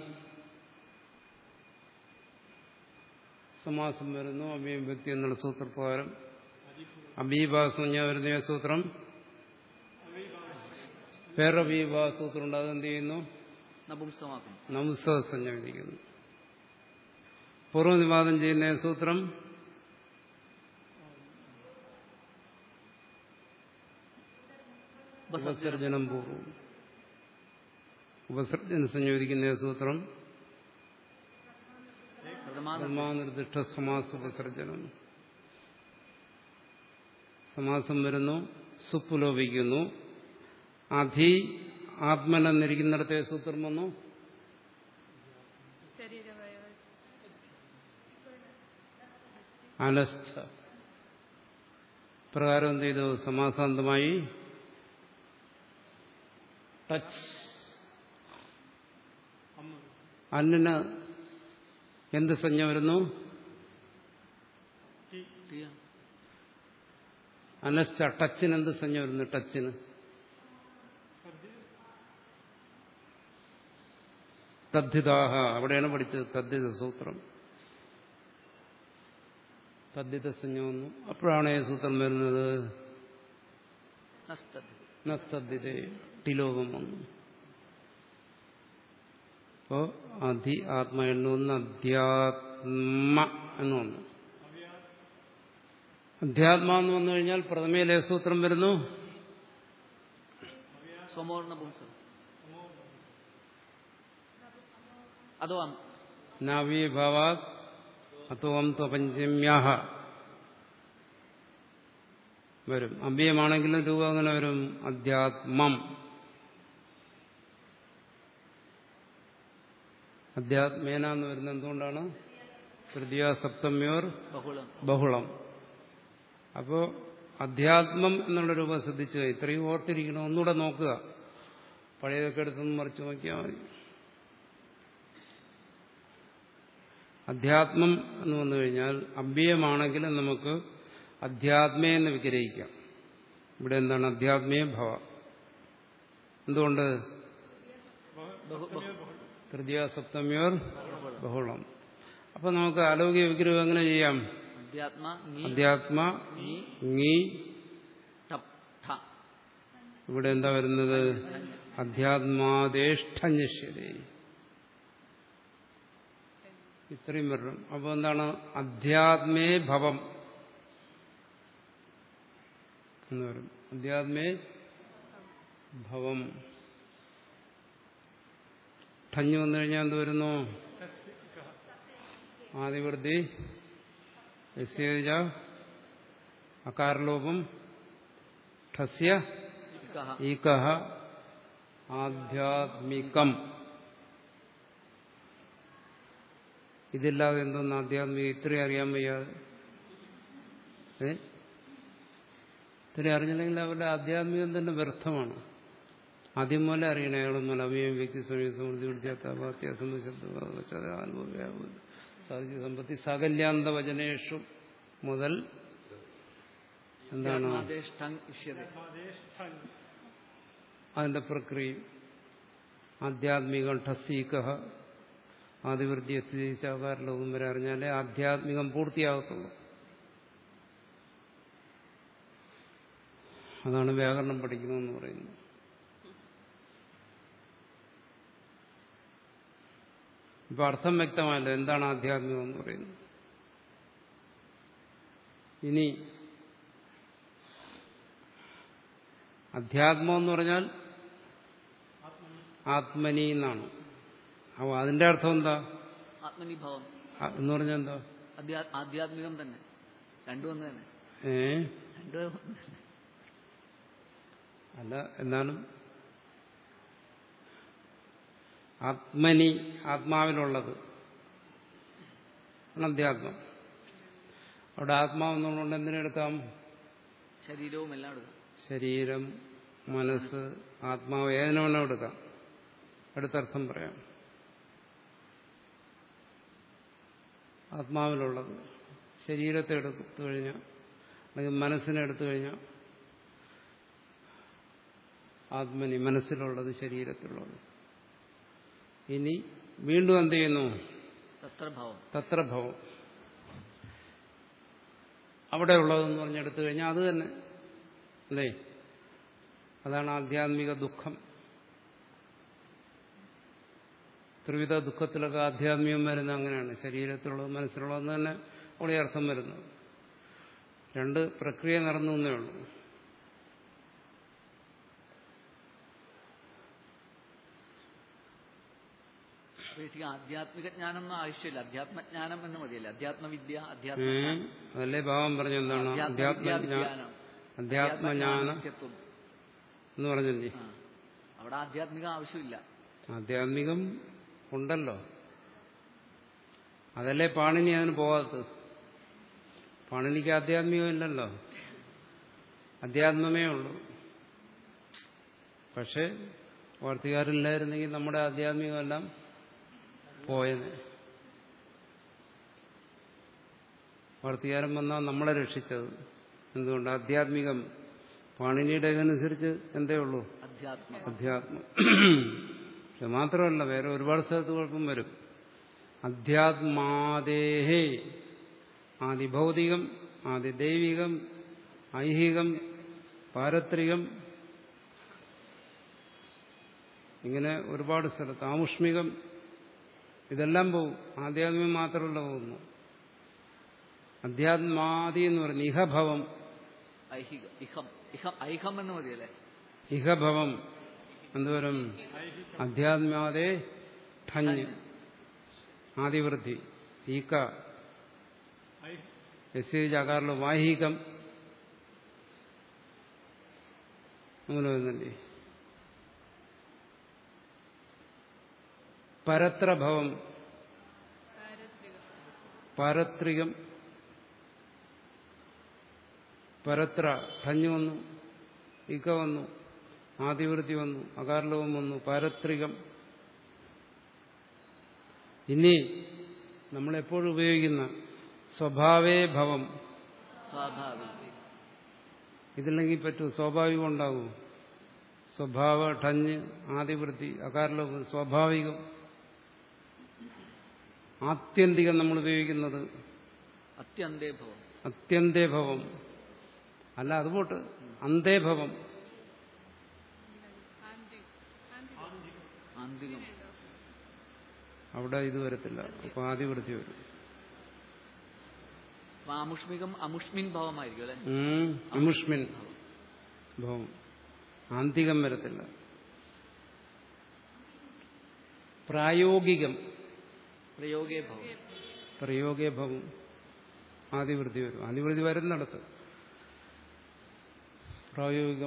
[SPEAKER 1] സമാസം വരുന്നു അഭയം വ്യക്തി എന്നുള്ള സൂത്രപ്രകാരം അബീഭാസഞ്ജ വരുന്ന ഈ സൂത്രം വേറെ അബീഭാസൂത്രം ഉണ്ട് അതെന്ത് ചെയ്യുന്നു
[SPEAKER 2] നപുംസമാക്കുന്നു
[SPEAKER 1] നംസസഞ്ജ വിധിക്കുന്നു പൂർവ്വനിവാദം ചെയ്യുന്ന ഈ സൂത്രം ഉപസർജനം പൂർവ്വം ഉപസർജനം സംയോജിക്കുന്ന ഈ സൂത്രം
[SPEAKER 2] പ്രഥമാ
[SPEAKER 1] നിർദ്ദിഷ്ട സമാസ ഉപസർജനം സമാസം വരുന്നു സുപ്പുലോപിക്കുന്നു അധി ആത്മനെന്നിരിക്കുന്നിടത്തെ സൂത്രം വന്നു
[SPEAKER 3] ശരീരവയവ
[SPEAKER 1] അനസ്ഥ പ്രകാരം എന്ത് ചെയ്തു സമാസാന്തമായി ടച്ച് അന്നിന് എന്ത് സഞ്ജ വരുന്നു
[SPEAKER 2] ടിയ.
[SPEAKER 1] അനസ്ഥ ടച്ചിന് എന്ത് സഞ്ജ വരുന്നു ടച്ചിന് തദ്ധിതാഹ അവിടെയാണ് പഠിച്ചത് തദ്ധിത സൂത്രം തദ്ധിത സഞ്ജ വന്നു അപ്പോഴാണ് ഈ സൂത്രം വരുന്നത്
[SPEAKER 2] നസ്തദ്ധിത.
[SPEAKER 1] നത്തദ്ധിതേ ടിലോകം വന്നു അപ്പോ അധി ആത്മ എണ്ണുന്ന അധ്യാത്മ എന്ന് വന്നു അധ്യാത്മ എന്ന് വന്നു കഴിഞ്ഞാൽ പ്രഥമയിലെ സൂത്രം വരുന്നു
[SPEAKER 2] സ്വമോർ നപുംസം അതോ അം
[SPEAKER 1] നാവീഭാവാ അത്തോം ത്വപഞ്ചമ്യാഹ വരും അഭ്യമാണെങ്കിലും രൂപം അങ്ങനെ വരും അധ്യാത്മം അധ്യാത്മേന എന്ന് വരുന്നത് എന്തുകൊണ്ടാണ് തൃതീയ സപ്തമ്യോർ
[SPEAKER 2] ബഹുളം
[SPEAKER 1] ബഹുളം അപ്പോ അധ്യാത്മം എന്നുള്ള രൂപം ശ്രദ്ധിച്ച് ഇത്രയും ഓർത്തിരിക്കണം ഒന്നുകൂടെ നോക്കുക പഴയതൊക്കെ എടുത്തൊന്ന് മറിച്ച് നോക്കിയാൽ മതി അധ്യാത്മം എന്ന് വന്നു കഴിഞ്ഞാൽ അഭ്യയമാണെങ്കിലും നമുക്ക് അധ്യാത്മേ എന്ന് വിഗ്രഹിക്കാം ഇവിടെ എന്താണ് അധ്യാത്മേ ഭവ എന്തുകൊണ്ട്
[SPEAKER 2] ബഹു- ബഹു-
[SPEAKER 1] തൃതീയ സപ്തമ്യോർ ബഹുളം അപ്പൊ നമുക്ക് അലൗകിക വിഗ്രഹം എങ്ങനെ ചെയ്യാം
[SPEAKER 2] അധ്യാത്മ നീ
[SPEAKER 1] അധ്യാത്മ
[SPEAKER 2] നീ
[SPEAKER 1] ngി
[SPEAKER 2] ടപ് ഠ
[SPEAKER 1] ഇവിടെ എന്താ വരുന്നത് അധ്യാത്മാദേഷ്ടന്യശ്യതേ ഇത്രയും വരണം അപ്പൊ എന്താണ് അധ്യാത്മേ ഭവം എന്ന് വരും അധ്യാത്മേ ഭവം ഠഞ്ഞു വന്നു കഴിഞ്ഞാൽ എന്ത് വരുന്നു ആദിവൃത്തി യസ്യജ അകാരലോപം ഠസ്യ
[SPEAKER 2] ഇക്കഹ
[SPEAKER 1] ഈകഹ ആധ്യാത്മികം ഇതില്ലാതെ എന്തോന്ന് ആധ്യാത്മിക ഇത്രയും അറിയാൻ വയ്യാതെ ഏ ഇത്തിരി അറിഞ്ഞില്ലെങ്കിൽ അവരുടെ ആധ്യാത്മികം തന്നെ വ്യർത്ഥമാണ് ആദ്യം പോലെ അറിയണേ അയാൾ മലവ്യം വ്യക്തി സമയ സമൃദ്ധി വിദ്യാത്യാപാത്യ സാധിച്ച സമ്പത്തി സകല്യാന്ത വചനേഷു മുതൽ എന്താണ്
[SPEAKER 2] ആദേശ് ടങ് ഇഷ്യതേ
[SPEAKER 1] അതിന്റെ പ്രക്രിയ ആധ്യാത്മികം ഠസീക ആദിവൃത്തി എത്തിച്ചാകാരലോകം വരെ അറിഞ്ഞാലേ ആധ്യാത്മികം പൂർത്തിയാകത്തുള്ളൂ അതാണ് വ്യാകരണം പഠിക്കണമെന്ന് പറയുന്നത് ഇപ്പൊ അർത്ഥം വ്യക്തമല്ല എന്താണ് ആധ്യാത്മികം എന്ന് പറയുന്നത് ഇനി അധ്യാത്മം എന്ന് പറഞ്ഞാൽ ആത്മനി എന്നാണ് അപ്പൊ അതിന്റെ അർത്ഥം എന്താ
[SPEAKER 2] ആത്മനിഭാവം
[SPEAKER 1] ആ, എന്ന് പറഞ്ഞാൽ എന്താ
[SPEAKER 2] അധ്യാ- ആധ്യാത്മികം തന്നെ രണ്ടും ഒന്ന് തന്നെ
[SPEAKER 1] ഏ
[SPEAKER 2] രണ്ടും ഒന്ന് തന്നെ
[SPEAKER 1] അല്ല എന്നാലും ആത്മനി ആത്മാവിലുള്ളത് ആണ് അധ്യാത്മം അവിടെ ആത്മാവെന്നുള്ളതുകൊണ്ട് എന്തിനെടുക്കാം
[SPEAKER 2] ശരീരവും എല്ലാം എടുക്കാം
[SPEAKER 1] ശരീരം മനസ്സ് ആത്മാവ് ഏതിനെ വേണം എടുക്കാം അടുത്തർത്ഥം പറയാം ആത്മാവിലുള്ളത് ശരീരത്തെ എടുത്തു കഴിഞ്ഞാൽ അല്ലെങ്കിൽ മനസ്സിനെ എടുത്തു കഴിഞ്ഞാൽ ആത്മനി മനസ്സിലുള്ളത് ശരീരത്തിലുള്ളത് ഇനി വീണ്ടും എന്ത് ചെയ്യുന്നു
[SPEAKER 2] തത്രഭാവം
[SPEAKER 1] തത്രഭവം അവിടെ ഉള്ളതെന്ന് പറഞ്ഞെടുത്തു കഴിഞ്ഞാൽ അത് തന്നെ അല്ലേ അതാണ് ആധ്യാത്മിക ദുഃഖം ത്രിവിധ ദുഃഖത്തിലൊക്കെ ആധ്യാത്മികം വരുന്നത് അങ്ങനെയാണ് ശരീരത്തിലുള്ളത് മനസ്സിലുള്ളതെന്ന് തന്നെ അവിടെ അർത്ഥം വരുന്നത് രണ്ട് പ്രക്രിയ നടന്നു എന്നേ ഉള്ളൂ
[SPEAKER 2] ബേസിക് ആധ്യാത്മിക ജ്ഞാനം ഒന്നും ആവശ്യമില്ല അധ്യാത്മജ്ഞാനം എന്ന് മതിയല്ലേ അധ്യാത്മവിദ്യ
[SPEAKER 1] ഏ
[SPEAKER 2] അധ്യാത്മ
[SPEAKER 1] അതല്ലേ ഭാവം പറഞ്ഞ എന്താണ് അധ്യാത്മജ്ഞാനം അധ്യാത്മജ്ഞാനം
[SPEAKER 2] നിത്യത്വം.
[SPEAKER 1] എന്ന് പറഞ്ഞില്ലേ
[SPEAKER 2] ആ. അവിടെ ആധ്യാത്മിക ആവശ്യമില്ല
[SPEAKER 1] ആധ്യാത്മികം ഉണ്ടല്ലോ അതല്ലേ പാണിനി അതിന് പോകാത്തത് പാണിനിക്ക് ആധ്യാത്മികം ഇല്ലല്ലോ അധ്യാത്മമേ ഉള്ളൂ പക്ഷെ വാർത്തകാരില്ലായിരുന്നെങ്കിൽ നമ്മുടെ ആധ്യാത്മികമെല്ലാം പോയത് വാർത്തകാരൻ വന്നാൽ നമ്മളെ രക്ഷിച്ചത് എന്തുകൊണ്ട് ആധ്യാത്മികം പാണിനിയുടെ ഇതനുസരിച്ച് എന്തേ ഉള്ളൂ
[SPEAKER 2] അധ്യാത്മം
[SPEAKER 1] അധ്യാത്മം പക്ഷെ മാത്രമല്ല വേറെ ഒരുപാട് സ്ഥലത്ത് കുഴപ്പം വരും അധ്യാത്മാദേഹേ ആദിഭൗതികം ആദിദൈവികം ഐഹികം പാരത്രികം ഇങ്ങനെ ഒരുപാട് സ്ഥലത്ത് ആമുഷ്മികം ഇതെല്ലാം പോകും ആധ്യാത്മികം മാത്രമല്ല പോകുന്നു അധ്യാത്മാദി എന്ന് പറയുന്നത് ഇഹഭവം
[SPEAKER 2] ഐഹിക ഇഹം ഇഹം ഐഹം എന്ന് മതിയല്ലേ
[SPEAKER 1] ഇഹഭവം എന്തുവരും അധ്യാത്മാതെ ഠഞ്ഞ് ആദിവൃദ്ധി ഈക്ക എസ് ആകാറില് വാഹികം അങ്ങനെ വരുന്നില്ലേ പരത്രഭവം പാരത്രികം പരത്ര ഠഞ്ഞു വന്നു ഇക്ക വന്നു ആദിവൃത്തി വന്നു അകാർലവം വന്നു പാരത്രികം ഇനി നമ്മളെപ്പോഴും ഉപയോഗിക്കുന്ന സ്വഭാവേ ഭവം
[SPEAKER 2] സ്വാഭാവിക
[SPEAKER 1] ഇതില്ലെങ്കിൽ പറ്റൂ സ്വാഭാവികം ഉണ്ടാകും സ്വഭാവ ഠഞ്ഞ് ആദിവൃത്തി അകാരലോകം സ്വാഭാവികം ആത്യന്തികം നമ്മൾ ഉപയോഗിക്കുന്നത്
[SPEAKER 2] അത്യന്തേ ഭവം
[SPEAKER 1] അത്യന്തേ ഭവം അല്ല അതുപോട്ട് അന്തേ ഭവം
[SPEAKER 2] ആന്തികം
[SPEAKER 1] അവിടെ ഇത് വരത്തില്ല അപ്പൊ ആദിവൃത്തി വരും
[SPEAKER 2] അപ്പൊ ആമുഷ്മികം അമുഷ്മിൻ ഭവമായിരിക്കും അല്ലെ
[SPEAKER 1] ഉം, അമുഷ്മിൻ ഭവം ആന്തികം വരത്തില്ല പ്രായോഗികം
[SPEAKER 2] പ്രയോഗേ ഭവം
[SPEAKER 1] പ്രയോഗേ ഭവം ആദിവൃത്തി വരും ആദിവൃത്തി വരുന്നിടത്ത് പ്രായോഗികം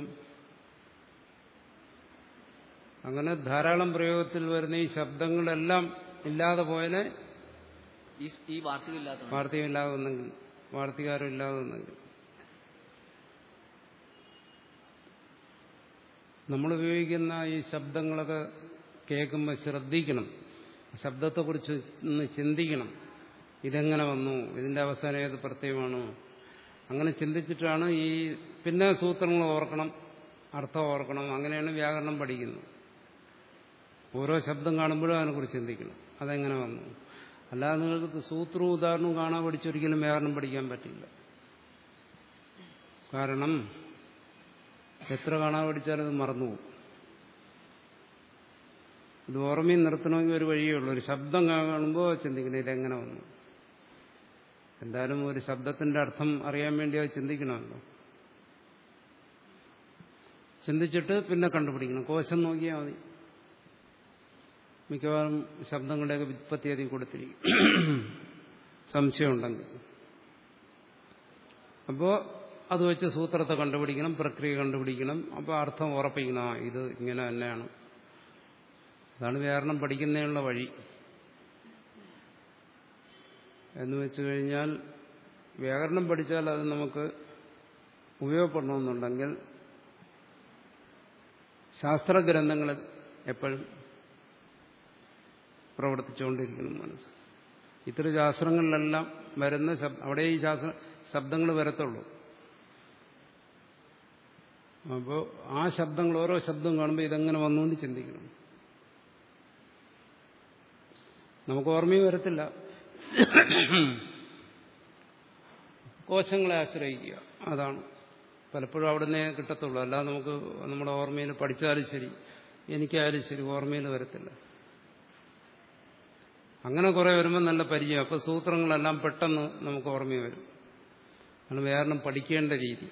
[SPEAKER 1] അങ്ങനെ ധാരാളം പ്രയോഗത്തിൽ വരുന്ന ഈ ശബ്ദങ്ങളെല്ലാം ഇല്ലാതെ പോയനെ
[SPEAKER 2] ഈ ഈ വാർത്തകളില്ലാത്ത
[SPEAKER 1] വാർത്തയും ഇല്ലാതെ വന്നെങ്കിൽ വാർത്തകാരം ഇല്ലാതെ വന്നെങ്കിൽ നമ്മൾ ഉപയോഗിക്കുന്ന ഈ ശബ്ദങ്ങളൊക്കെ കേൾക്കുമ്പോൾ ശ്രദ്ധിക്കണം ശബ്ദത്തെക്കുറിച്ച് ഒന്ന് ചിന്തിക്കണം ഇതെങ്ങനെ വന്നു ഇതിന്റെ അവസാനം ഏത് പ്രത്യയമാണോ അങ്ങനെ ചിന്തിച്ചിട്ടാണ് ഈ പിന്നെ സൂത്രങ്ങൾ ഓർക്കണം അർത്ഥം ഓർക്കണം അങ്ങനെയാണ് വ്യാകരണം പഠിക്കുന്നത് ഓരോ ശബ്ദം കാണുമ്പോഴും അതിനെക്കുറിച്ച് ചിന്തിക്കണം അതെങ്ങനെ വന്നു അല്ലാതെ നിങ്ങൾക്ക് സൂത്രവും ഉദാഹരണവും കാണാൻ പഠിച്ചൊരിക്കലും വ്യാകരണം പഠിക്കാൻ പറ്റില്ല കാരണം എത്ര കാണാൻ പഠിച്ചാലും അത് മറന്നുപോകും ഇത് ഓർമ്മയിൽ നിർത്തണമെങ്കിൽ ഒരു വഴിയേ ഉള്ളൂ ഒരു ശബ്ദം കാണുമ്പോൾ ചിന്തിക്കണം ഇതെങ്ങനെ വന്നു എന്തായാലും ഒരു ശബ്ദത്തിന്റെ അർത്ഥം അറിയാൻ വേണ്ടി അത് ചിന്തിക്കണമല്ലോ ചിന്തിച്ചിട്ട് പിന്നെ കണ്ടുപിടിക്കണം കോശം നോക്കിയാൽ മതി മിക്കവാറും ശബ്ദങ്ങളുടെയൊക്കെ വിത്പത്തി അതിൽ കൊടുത്തിരിക്കും സംശയമുണ്ടെങ്കിൽ അപ്പോൾ അത് വെച്ച് സൂത്രത്തെ കണ്ടുപിടിക്കണം പ്രക്രിയ കണ്ടുപിടിക്കണം അപ്പോൾ അർത്ഥം ഉറപ്പിക്കണം ആ ഇത് ഇങ്ങനെ തന്നെയാണ് അതാണ് വ്യാകരണം പഠിക്കുന്നതിനുള്ള വഴി എന്ന് വെച്ചു കഴിഞ്ഞാൽ വ്യാകരണം പഠിച്ചാൽ അത് നമുക്ക് ഉപയോഗപ്പെടണമെന്നുണ്ടെങ്കിൽ ശാസ്ത്രഗ്രന്ഥങ്ങൾ എപ്പോഴും പ്രവർത്തിച്ചുകൊണ്ടിരിക്കണം മനസ്സ് ഇത്തരം ശാസ്ത്രങ്ങളിലെല്ലാം വരുന്ന ശബ്ദം അവിടെ ഈ ശാസ്ത്ര ശബ്ദങ്ങൾ വരത്തുള്ളൂ അപ്പോൾ ആ ശബ്ദങ്ങൾ ഓരോ ശബ്ദം കാണുമ്പോൾ ഇതെങ്ങനെ വന്നു എന്ന് ചിന്തിക്കണം നമുക്ക് ഓർമ്മയും വരത്തില്ല കോശങ്ങളെ ആശ്രയിക്കുക അതാണ് പലപ്പോഴും അവിടുന്ന് കിട്ടത്തുള്ളൂ അല്ലാതെ നമുക്ക് നമ്മുടെ ഓർമ്മയിൽ പഠിച്ചാലും ശരി എനിക്കായാലും ശരി ഓർമ്മയിൽ വരത്തില്ല അങ്ങനെ കുറെ വരുമ്പോൾ നല്ല പരിചയം അപ്പൊ സൂത്രങ്ങളെല്ലാം പെട്ടെന്ന് നമുക്ക് ഓർമ്മ വരും ആണ് വ്യാകരണം പഠിക്കേണ്ട രീതി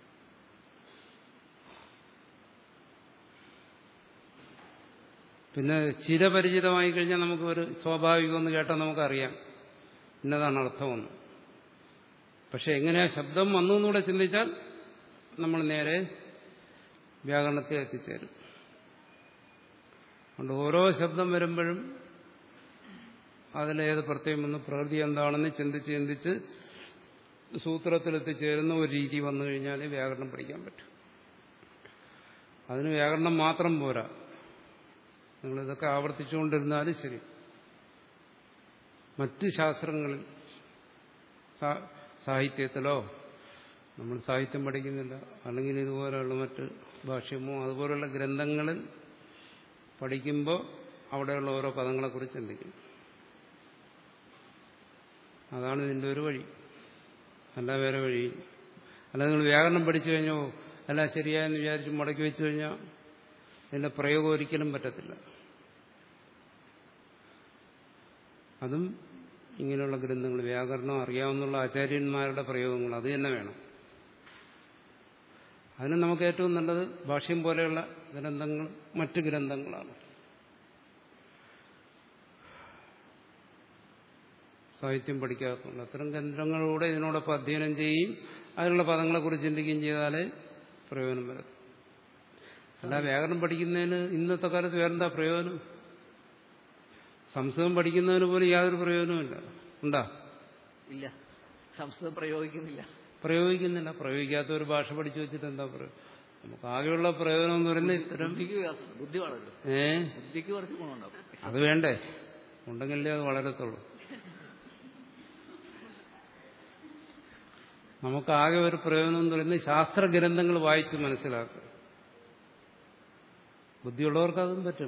[SPEAKER 1] പിന്നെ ചിരപരിചിതമായി കഴിഞ്ഞാൽ നമുക്ക് ഒരു സ്വാഭാവികമെന്ന് കേട്ടാൽ നമുക്കറിയാം ഇന്നതാണ് അർത്ഥമെന്ന് പക്ഷെ എങ്ങനെയാ ശബ്ദം വന്നു എന്നൂടെ ചിന്തിച്ചാൽ നമ്മൾ നേരെ വ്യാകരണത്തിൽ എത്തിച്ചേരും അതുകൊണ്ട് ഓരോ ശബ്ദം വരുമ്പോഴും അതിലേത് പ്രത്യേകമെന്ന് പ്രകൃതി എന്താണെന്ന് ചിന്തിച്ച് ചിന്തിച്ച് സൂത്രത്തിൽ എത്തിച്ചേരുന്ന ഒരു രീതി വന്നു കഴിഞ്ഞാൽ വ്യാകരണം പഠിക്കാൻ പറ്റും അതിന് വ്യാകരണം മാത്രം പോരാ നിങ്ങളിതൊക്കെ ആവർത്തിച്ചുകൊണ്ടിരുന്നാലും ശരി മറ്റ് ശാസ്ത്രങ്ങളിൽ സാഹിത്യത്തിലോ നമ്മൾ സാഹിത്യം പഠിക്കുന്നില്ല അല്ലെങ്കിൽ ഇതുപോലെയുള്ള മറ്റ് ഭാഷ്യമോ അതുപോലെയുള്ള ഗ്രന്ഥങ്ങളിൽ പഠിക്കുമ്പോൾ അവിടെയുള്ള ഓരോ പദങ്ങളെക്കുറിച്ച് ചിന്തിക്കും അതാണ് ഇതിൻ്റെ ഒരു വഴി അല്ല വേറെ വഴി അല്ല നിങ്ങൾ വ്യാകരണം പഠിച്ചു കഴിഞ്ഞോ എല്ലാം ശരിയായെന്ന് വിചാരിച്ച് മുടക്കി വെച്ചു കഴിഞ്ഞാൽ ഇതിൻ്റെ പ്രയോഗം ഒരിക്കലും പറ്റത്തില്ല അതും ഇങ്ങനെയുള്ള ഗ്രന്ഥങ്ങൾ വ്യാകരണം അറിയാവുന്ന ആചാര്യന്മാരുടെ പ്രയോഗങ്ങൾ അത് തന്നെ വേണം അതിന് നമുക്ക് ഏറ്റവും നല്ലത് ഭാഷ്യം പോലെയുള്ള ഗ്രന്ഥങ്ങൾ മറ്റ് ഗ്രന്ഥങ്ങളാണ് സാഹിത്യം പഠിക്കാത്തതുകൊണ്ട് അത്തരം ഗ്രന്ഥങ്ങളിലൂടെ ഇതിനോടൊപ്പം അധ്യയനം ചെയ്യും അതിനുള്ള പദങ്ങളെക്കുറിച്ച് ചിന്തിക്കുകയും ചെയ്താലേ പ്രയോജനം വരും അല്ല വ്യാകരണം പഠിക്കുന്നതിന് ഇന്നത്തെ കാലത്ത് വേറെന്താ പ്രയോജനം സംസ്കൃതം പഠിക്കുന്നതിന് പോലും യാതൊരു പ്രയോജനവുമില്ല ഉണ്ടാ
[SPEAKER 2] ഇല്ല സംസ്കൃതം പ്രയോഗിക്കുന്നില്ല
[SPEAKER 1] പ്രയോഗിക്കുന്നില്ല പ്രയോഗിക്കാത്ത ഒരു ഭാഷ പഠിച്ചു വെച്ചിട്ട് എന്താ പറയുക നമുക്ക് ആകെയുള്ള പ്രയോജനം എന്ന് പറയുന്നത് ഇത്തരം
[SPEAKER 2] ബുദ്ധിക്ക് വികാസം ബുദ്ധി വളരും
[SPEAKER 1] ഏ
[SPEAKER 2] ബുദ്ധിക്ക് കുറച്ച് ഗുണമുണ്ടാവും
[SPEAKER 1] അത് വേണ്ടേ ഉണ്ടെങ്കിലേ അത് വളരത്തുള്ളൂ നമുക്ക് ആകെ ഒരു പ്രയോജനം എന്ന് പറയുന്നത് ശാസ്ത്രഗ്രന്ഥങ്ങൾ വായിച്ച് മനസ്സിലാക്കുക ബുദ്ധിയുള്ളവർക്ക് അതും പറ്റും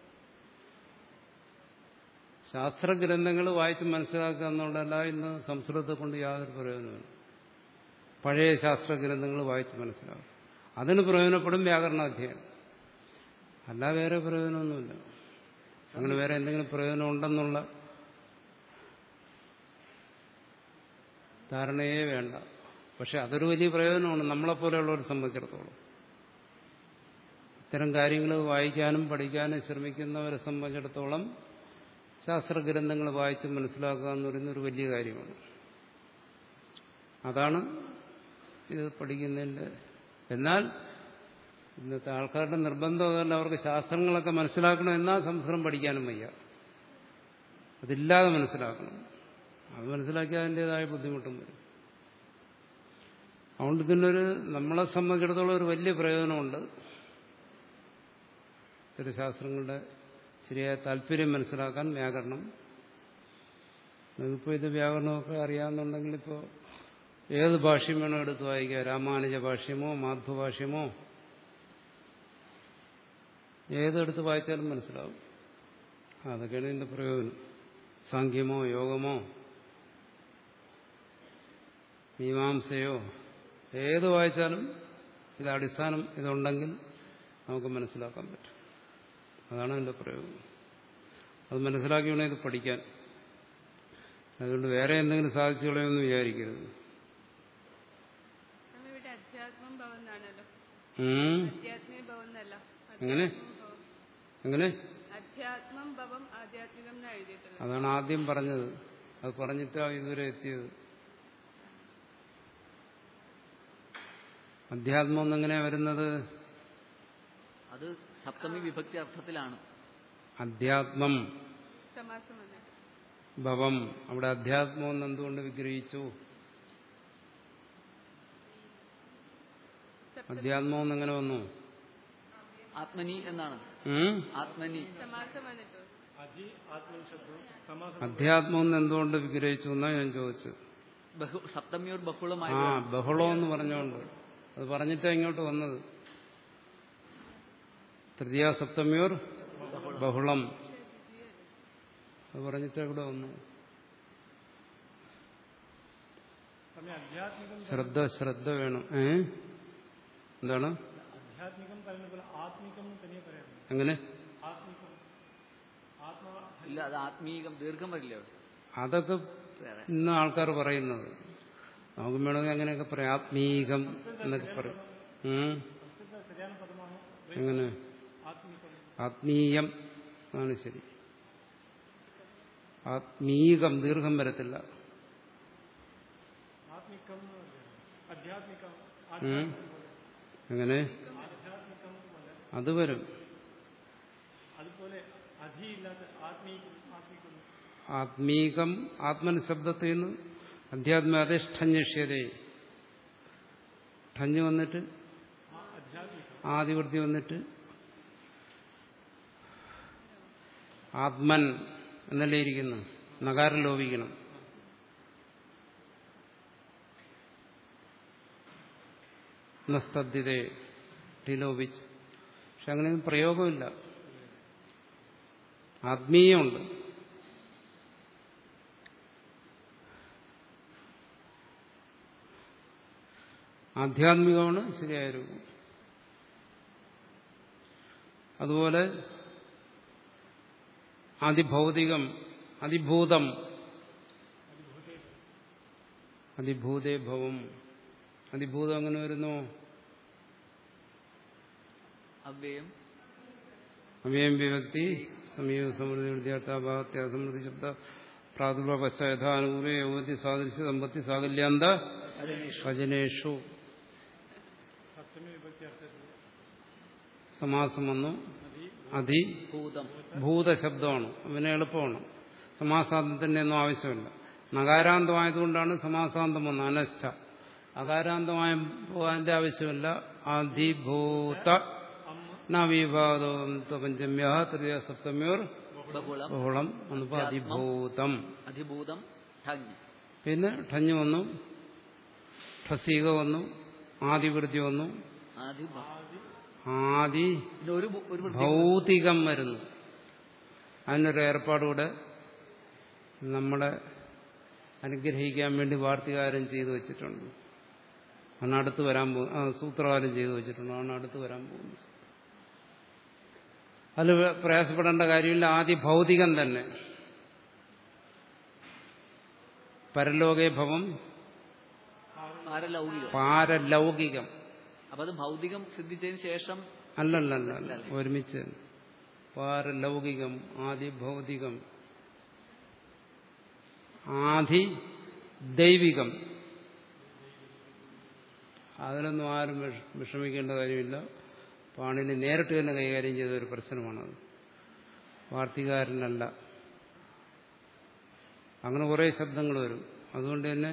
[SPEAKER 1] ശാസ്ത്രഗ്രന്ഥങ്ങൾ വായിച്ച് മനസ്സിലാക്കുക എന്നുള്ളതല്ല ഇന്ന് സംസ്കൃതത്തെ കൊണ്ട് യാതൊരു പ്രയോജനമില്ല പഴയ ശാസ്ത്രഗ്രന്ഥങ്ങൾ വായിച്ച് മനസ്സിലാക്കും അതിന് പ്രയോജനപ്പെടും വ്യാകരണാധ്യായം അല്ല വേറെ പ്രയോജനമൊന്നുമില്ല അങ്ങനെ വേറെ എന്തെങ്കിലും പ്രയോജനം ഉണ്ടെന്നുള്ള ധാരണയേ വേണ്ട പക്ഷെ അതൊരു വലിയ പ്രയോജനമാണ് നമ്മളെപ്പോലെയുള്ളവരെ സംബന്ധിച്ചിടത്തോളം ഇത്തരം കാര്യങ്ങൾ വായിക്കാനും പഠിക്കാനും ശ്രമിക്കുന്നവരെ സംബന്ധിച്ചിടത്തോളം ശാസ്ത്രഗ്രന്ഥങ്ങൾ വായിച്ച് മനസ്സിലാക്കുക എന്ന് പറയുന്ന ഒരു വലിയ കാര്യമാണ് അതാണ് ഇത് പഠിക്കുന്നതിൻ്റെ എന്നാൽ ഇന്നത്തെ ആൾക്കാരുടെ നിർബന്ധം അതല്ല അവർക്ക് ശാസ്ത്രങ്ങളൊക്കെ മനസ്സിലാക്കണം എന്നാൽ സംസ്കൃതം പഠിക്കാനും വയ്യ അതില്ലാതെ മനസ്സിലാക്കണം അത് മനസ്സിലാക്കിയാൽ അതിൻ്റെതായ ബുദ്ധിമുട്ടും വരും അതുകൊണ്ട് ഇതിനൊരു നമ്മളെ സംബന്ധിച്ചിടത്തോളം ഒരു വലിയ പ്രയോജനമുണ്ട് ഇത്തരം ശാസ്ത്രങ്ങളുടെ ശരിയായ താല്പര്യം മനസ്സിലാക്കാൻ വ്യാകരണം നിങ്ങൾക്കിപ്പോൾ ഇത് വ്യാകരണമൊക്കെ അറിയാമെന്നുണ്ടെങ്കിൽ ഇപ്പോൾ ഏത് ഭാഷ്യം വേണോ എടുത്ത് വായിക്കുക രാമാനുജ ഭാഷ്യമോ മാധ്വഭാഷ്യമോ ഏതെടുത്ത് വായിച്ചാലും മനസ്സിലാവും അതൊക്കെയാണ് ഇതിന്റെ പ്രയോജനം സാഖ്യമോ യോഗമോ മീമാംസയോ ഏത് വായിച്ചാലും ഇത് അടിസ്ഥാനം ഇതുണ്ടെങ്കിൽ നമുക്ക് മനസ്സിലാക്കാൻ പറ്റും അതാണ് അതിന്റെ പ്രയോഗം അത് മനസ്സിലാക്കി വേണം ഇത് പഠിക്കാൻ അതുകൊണ്ട് വേറെ എന്തെങ്കിലും സാധിച്ചു കളയുമെന്ന് വിചാരിക്കരുത്
[SPEAKER 3] നമ്മ ഇവിടെ അധ്യാത്മം ഭവം എന്നാണല്ലോ
[SPEAKER 1] ഉം.
[SPEAKER 3] അധ്യാത്മിക ഭവം എന്നല്ല
[SPEAKER 1] എങ്ങനെ?
[SPEAKER 3] അധ്യാത്മം ഭവം.
[SPEAKER 1] എങ്ങനെ
[SPEAKER 3] അധ്യാത്മം ഭവം ആധ്യാത്മികം എന്നാ എഴുതിയിട്ടുള്ളത്
[SPEAKER 1] അതാണ് ആദ്യം പറഞ്ഞത് അത് പറഞ്ഞിട്ടാണ് ഇതുവരെ എത്തിയത് അധ്യാത്മം എന്നെങ്ങനെയാ വരുന്നത്
[SPEAKER 2] അത് സപ്തമി വിഭക്തി അർത്ഥത്തിലാണ്
[SPEAKER 1] അധ്യാത്മം
[SPEAKER 3] സമാസം വന്നിട്ട്
[SPEAKER 1] ഭവം അവിടെ അധ്യാത്മം എന്ന് എന്തുകൊണ്ട് വിഗ്രഹിച്ചു അധ്യാത്മം എന്നെങ്ങനെ വന്നു
[SPEAKER 2] ആത്മനി എന്നാണ്
[SPEAKER 1] ഉം?
[SPEAKER 2] ആത്മനി
[SPEAKER 3] സമാസം വന്നിട്ട്
[SPEAKER 1] അധ്യാത്മം എന്ന് എന്തുകൊണ്ട് വിഗ്രഹിച്ചു എന്നാ ഞാൻ ചോദിച്ചത്
[SPEAKER 2] ബഹു സപ്തമിയോർ ബഹുളമായി
[SPEAKER 1] ആ ബഹളം എന്ന് പറഞ്ഞുകൊണ്ട് അത് പറഞ്ഞിട്ടാ ഇങ്ങോട്ട് വന്നത് തൃതീയ സപ്തമിയോർ ബഹുളം അത് പറഞ്ഞിട്ടാ ഇവിടെ വന്നു ശ്രദ്ധ ശ്രദ്ധ വേണം ഏ എന്താണ്
[SPEAKER 4] ആധ്യാത്മികം പറയുന്ന പോലെ ആത്മികം തനിയെ പറയാം
[SPEAKER 1] എങ്ങനെ
[SPEAKER 4] ആത്മികം ആത്മാ
[SPEAKER 2] ഇല്ല അത് ആത്മീകം ദീർഘം വരില്ല അവിടെ
[SPEAKER 1] അതൊക്കെ
[SPEAKER 2] വേറെ
[SPEAKER 1] ഇന്ന് ആൾക്കാർ പറയുന്നത് നമുക്ക് വേണമെങ്കിൽ അങ്ങനെയൊക്കെ പറയാം ആത്മീകം എന്നൊക്കെ പറയും ഉം.
[SPEAKER 4] സംസ്കൃത ശരിயான പദമാണ്
[SPEAKER 1] എങ്ങനെ
[SPEAKER 4] ആത്മികം
[SPEAKER 1] ആത്മീയം ആണ് ശരി ആത്മീകം ദീർഘം വരത്തില്ല
[SPEAKER 4] ആത്മികം എന്ന് പറയുന്നത് ആധ്യാത്മികം
[SPEAKER 1] ഉം. എങ്ങനെ
[SPEAKER 4] ആധ്യാത്മികം പോലെ
[SPEAKER 1] അത് വരും
[SPEAKER 4] അതുപോലെ അധിയില്ലാത്ത ആത്മീകം ആത്മികം
[SPEAKER 1] ആത്മീകം ആത്മൻ ശബ്ദത്തിൽ നിന്ന് അധ്യാത്മ അധിഷ്ഠന്യഷ്യതേ ഠഞ്ഞ് വന്നിട്ട്
[SPEAKER 4] ആ അധ്യാത്മികം
[SPEAKER 1] ആദിവൃത്തി വന്നിട്ട് ആത്മൻ എന്നല്ലേ ഇരിക്കുന്നു നകാരം ലോപിക്കണം നസ്തദ്ധിതേ ഠിലോപിച്ച് പക്ഷെ അങ്ങനെയൊന്നും പ്രയോഗമില്ല ആത്മീയമുണ്ട് ആധ്യാത്മികമാണ് ശരിയായ രൂപം അതുപോലെ അതിഭൗതികം അതിഭൂതം അതിഭൂതേ ഭവം അതിഭൂതം അങ്ങനെ വരുന്നു
[SPEAKER 2] അവ്യയം
[SPEAKER 1] അവയം വിഭക്തി സമീപ സമൃദ്ധി വിദ്യാർത്ഥാഭാവത്തെ അസമൃദ്ധി ശബ്ദ പ്രാദുർഭവച്ച യഥാനുകൂല യുവതി സാദൃശ്യ സമ്പത്തി സാകല്യാന്ത ഭജനേഷു
[SPEAKER 4] സപ്തമി വിഭക്തി അർത്ഥത്തിൽ
[SPEAKER 1] സമാസം വന്നു അതി
[SPEAKER 2] ഭൂതം
[SPEAKER 1] ഭൂതശബ്ദമാണ് അവന് എളുപ്പമാണ് സമാസാന്തത്തിന്റെ ഒന്നും ആവശ്യമില്ല നകാരാന്തമായതുകൊണ്ടാണ് സമാസാന്തം വന്നത് അനശ്ച അകാരാന്തമായ പോകാന്റെ ആവശ്യമില്ല അധിഭൂത നവിഭാതം പഞ്ചമ്യ തൃതീയ സപ്തമ്യോർ
[SPEAKER 2] ബഹുളം
[SPEAKER 1] ബഹുളം വന്നപ്പോ അതിഭൂതം
[SPEAKER 2] അധിഭൂതം ഠഞ്ഞ്
[SPEAKER 1] പിന്നെ ഠഞ്ഞ് വന്നു ഠസീക വന്നു ആദിവൃത്തി വന്നു
[SPEAKER 2] ആദി
[SPEAKER 1] ആദി
[SPEAKER 2] പിന്നെ ഒരു ബു- ഒരു വൃത്തി
[SPEAKER 1] ഭൗതികം വരുന്നു അതിനൊരു ഏർപ്പാടുകൂടെ നമ്മളെ അനുഗ്രഹിക്കാൻ വേണ്ടി വാർത്തികാരം ചെയ്തു വെച്ചിട്ടുണ്ട് ആണ് അടുത്ത് വരാൻ പോകും സൂത്രകാരം ചെയ്തു വെച്ചിട്ടുണ്ട് ആണ് അടുത്ത് വരാൻ പോകുന്നത് അതിൽ പ്രയാസപ്പെടേണ്ട കാര്യമില്ല ആദ്യ ഭൗതികം തന്നെ പരലോകേ ഭവം
[SPEAKER 2] പാരലൗകികം
[SPEAKER 1] പാരലൗകികം
[SPEAKER 2] അപ്പൊ അത് ഭൗതികം സിദ്ധിച്ചതിന് ശേഷം
[SPEAKER 1] അല്ലല്ലല്ല അല്ല ഒരുമിച്ച് പാരലൗകികം ആദി ഭൗതികം ആദി ദൈവികം അതിലൊന്നും ആരും വിഷ- വിഷമിക്കേണ്ട കാര്യമില്ല പാണിനി നേരിട്ട് തന്നെ കൈകാര്യം ചെയ്ത ഒരു പ്രശ്നമാണത് വാർത്തികാരനല്ല അങ്ങനെ കുറേ ശബ്ദങ്ങൾ വരും അതുകൊണ്ട് തന്നെ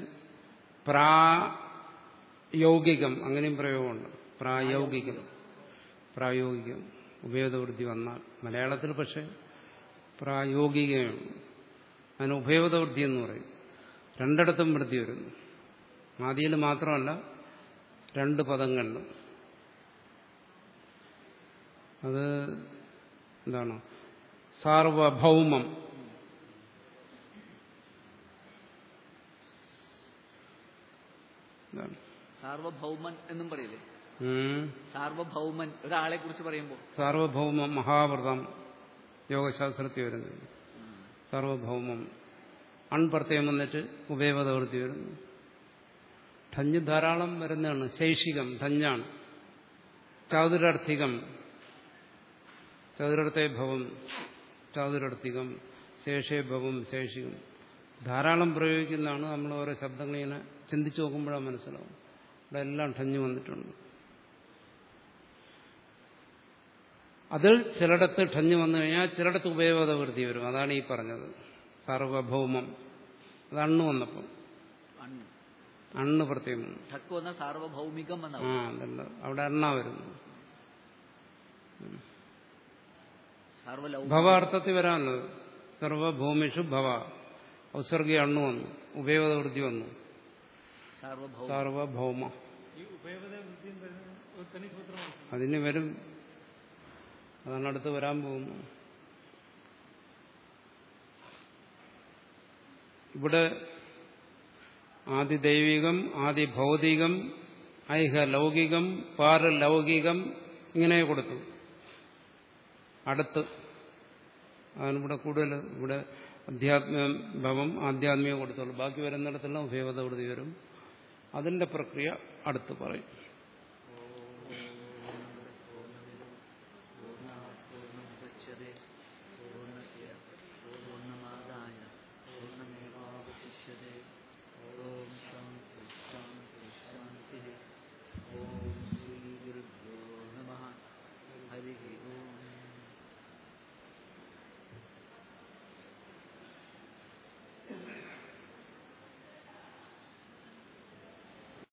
[SPEAKER 1] പ്രായോഗികം അങ്ങനെയും പ്രയോഗമുണ്ട് പ്രായോഗികം പ്രായോഗികം ഉപയോഗവൃത്തി വന്നാൽ മലയാളത്തിൽ പക്ഷേ പ്രായോഗികമാണ് അതിന് ഉപയോഗവൃത്തി എന്ന് പറയും രണ്ടിടത്തും വൃത്തി വരുന്നു ആദിയിൽ മാത്രമല്ല രണ്ട് പദങ്ങളിലും അത് എന്താണ് സാർവഭൗമം എന്താണ്
[SPEAKER 2] സാർവഭൗമൻ എന്നും പറയില്ലേ
[SPEAKER 1] ഉം.
[SPEAKER 2] സാർവഭൗമൻ ഒരാളെ കുറിച്ച് പറയുമ്പോൾ
[SPEAKER 1] സാർവഭൗമം മഹാവ്രതം യോഗശാസ്ത്രത്തിൽ വരുന്നത് സാർവഭൗമം അൺപ്രത്യം വന്നിട്ട് ഉപയോഗവൃത്തി വരുന്നു ഠഞ്ഞ് ധാരാളം വരുന്നതാണ് ശൈഷികം ഠഞ്ഞാണ് ചാതുരർത്ഥികം ചതുരർത്ഥേ ഭവം ചാതുരർത്ഥികം ശേഷേ ഭവം ശേഷികം ധാരാളം പ്രയോഗിക്കുന്നതാണ് നമ്മൾ ഓരോ ശബ്ദങ്ങളിങ്ങനെ ചിന്തിച്ചു നോക്കുമ്പോഴാണ് മനസ്സിലാവും ഇവിടെ എല്ലാം ഠഞ്ഞു വന്നിട്ടുണ്ട് അതിൽ ചിലയിടത്ത് ഠഞ്ഞു വന്നു കഴിഞ്ഞാൽ ചിലയിടത്ത് ഉപയോഗവൃത്തി വരും അതാണ് ഈ പറഞ്ഞത് സാർവഭൗമം അത് അണ്ണ് വന്നപ്പം
[SPEAKER 2] അണ്ണ്
[SPEAKER 1] അണ്ണ് പ്രത്യേകം വന്നു.
[SPEAKER 2] ഠക്ക് വന്ന സാർവഭൗമികം
[SPEAKER 1] ആ
[SPEAKER 2] എന്നാവും
[SPEAKER 1] അതല്ല അവിടെ അണ്ണ വരുന്നു
[SPEAKER 2] സാർവലൗ
[SPEAKER 1] ഭവ അർത്ഥത്തിൽ വരാമല്ലോ സർവഭൂമിഷു ഭവ ഔസർഗീയ അണ്ണു വന്നു ഉപയോഗവൃത്തി വന്നു
[SPEAKER 2] സാർവഭൗമ
[SPEAKER 1] സാർവഭൗമ
[SPEAKER 4] ഈ ഉപയോഗത വൃത്തിയും വരുന്നത് ഒരു തനി സൂത്രമാണ്
[SPEAKER 1] അതിന് വരും അതാണ് അടുത്ത് വരാൻ പോകുന്നു ഇവിടെ ആദി ദൈവികം ആദി ഭൗതികം ഐഹ ലൗകികം പാരലൗകികം ഇങ്ങനെ കൊടുത്തു അടുത്ത് അതാണ് ഇവിടെ കൂടുതൽ ഇവിടെ അധ്യാത്മ ഭവം ആധ്യാത്മികം കൊടുത്തുള്ളൂ ബാക്കി വരുന്നിടത്തെല്ലാം ഉപയോഗത വൃത്തി വരും അതിന്റെ പ്രക്രിയ അടുത്ത് പറയും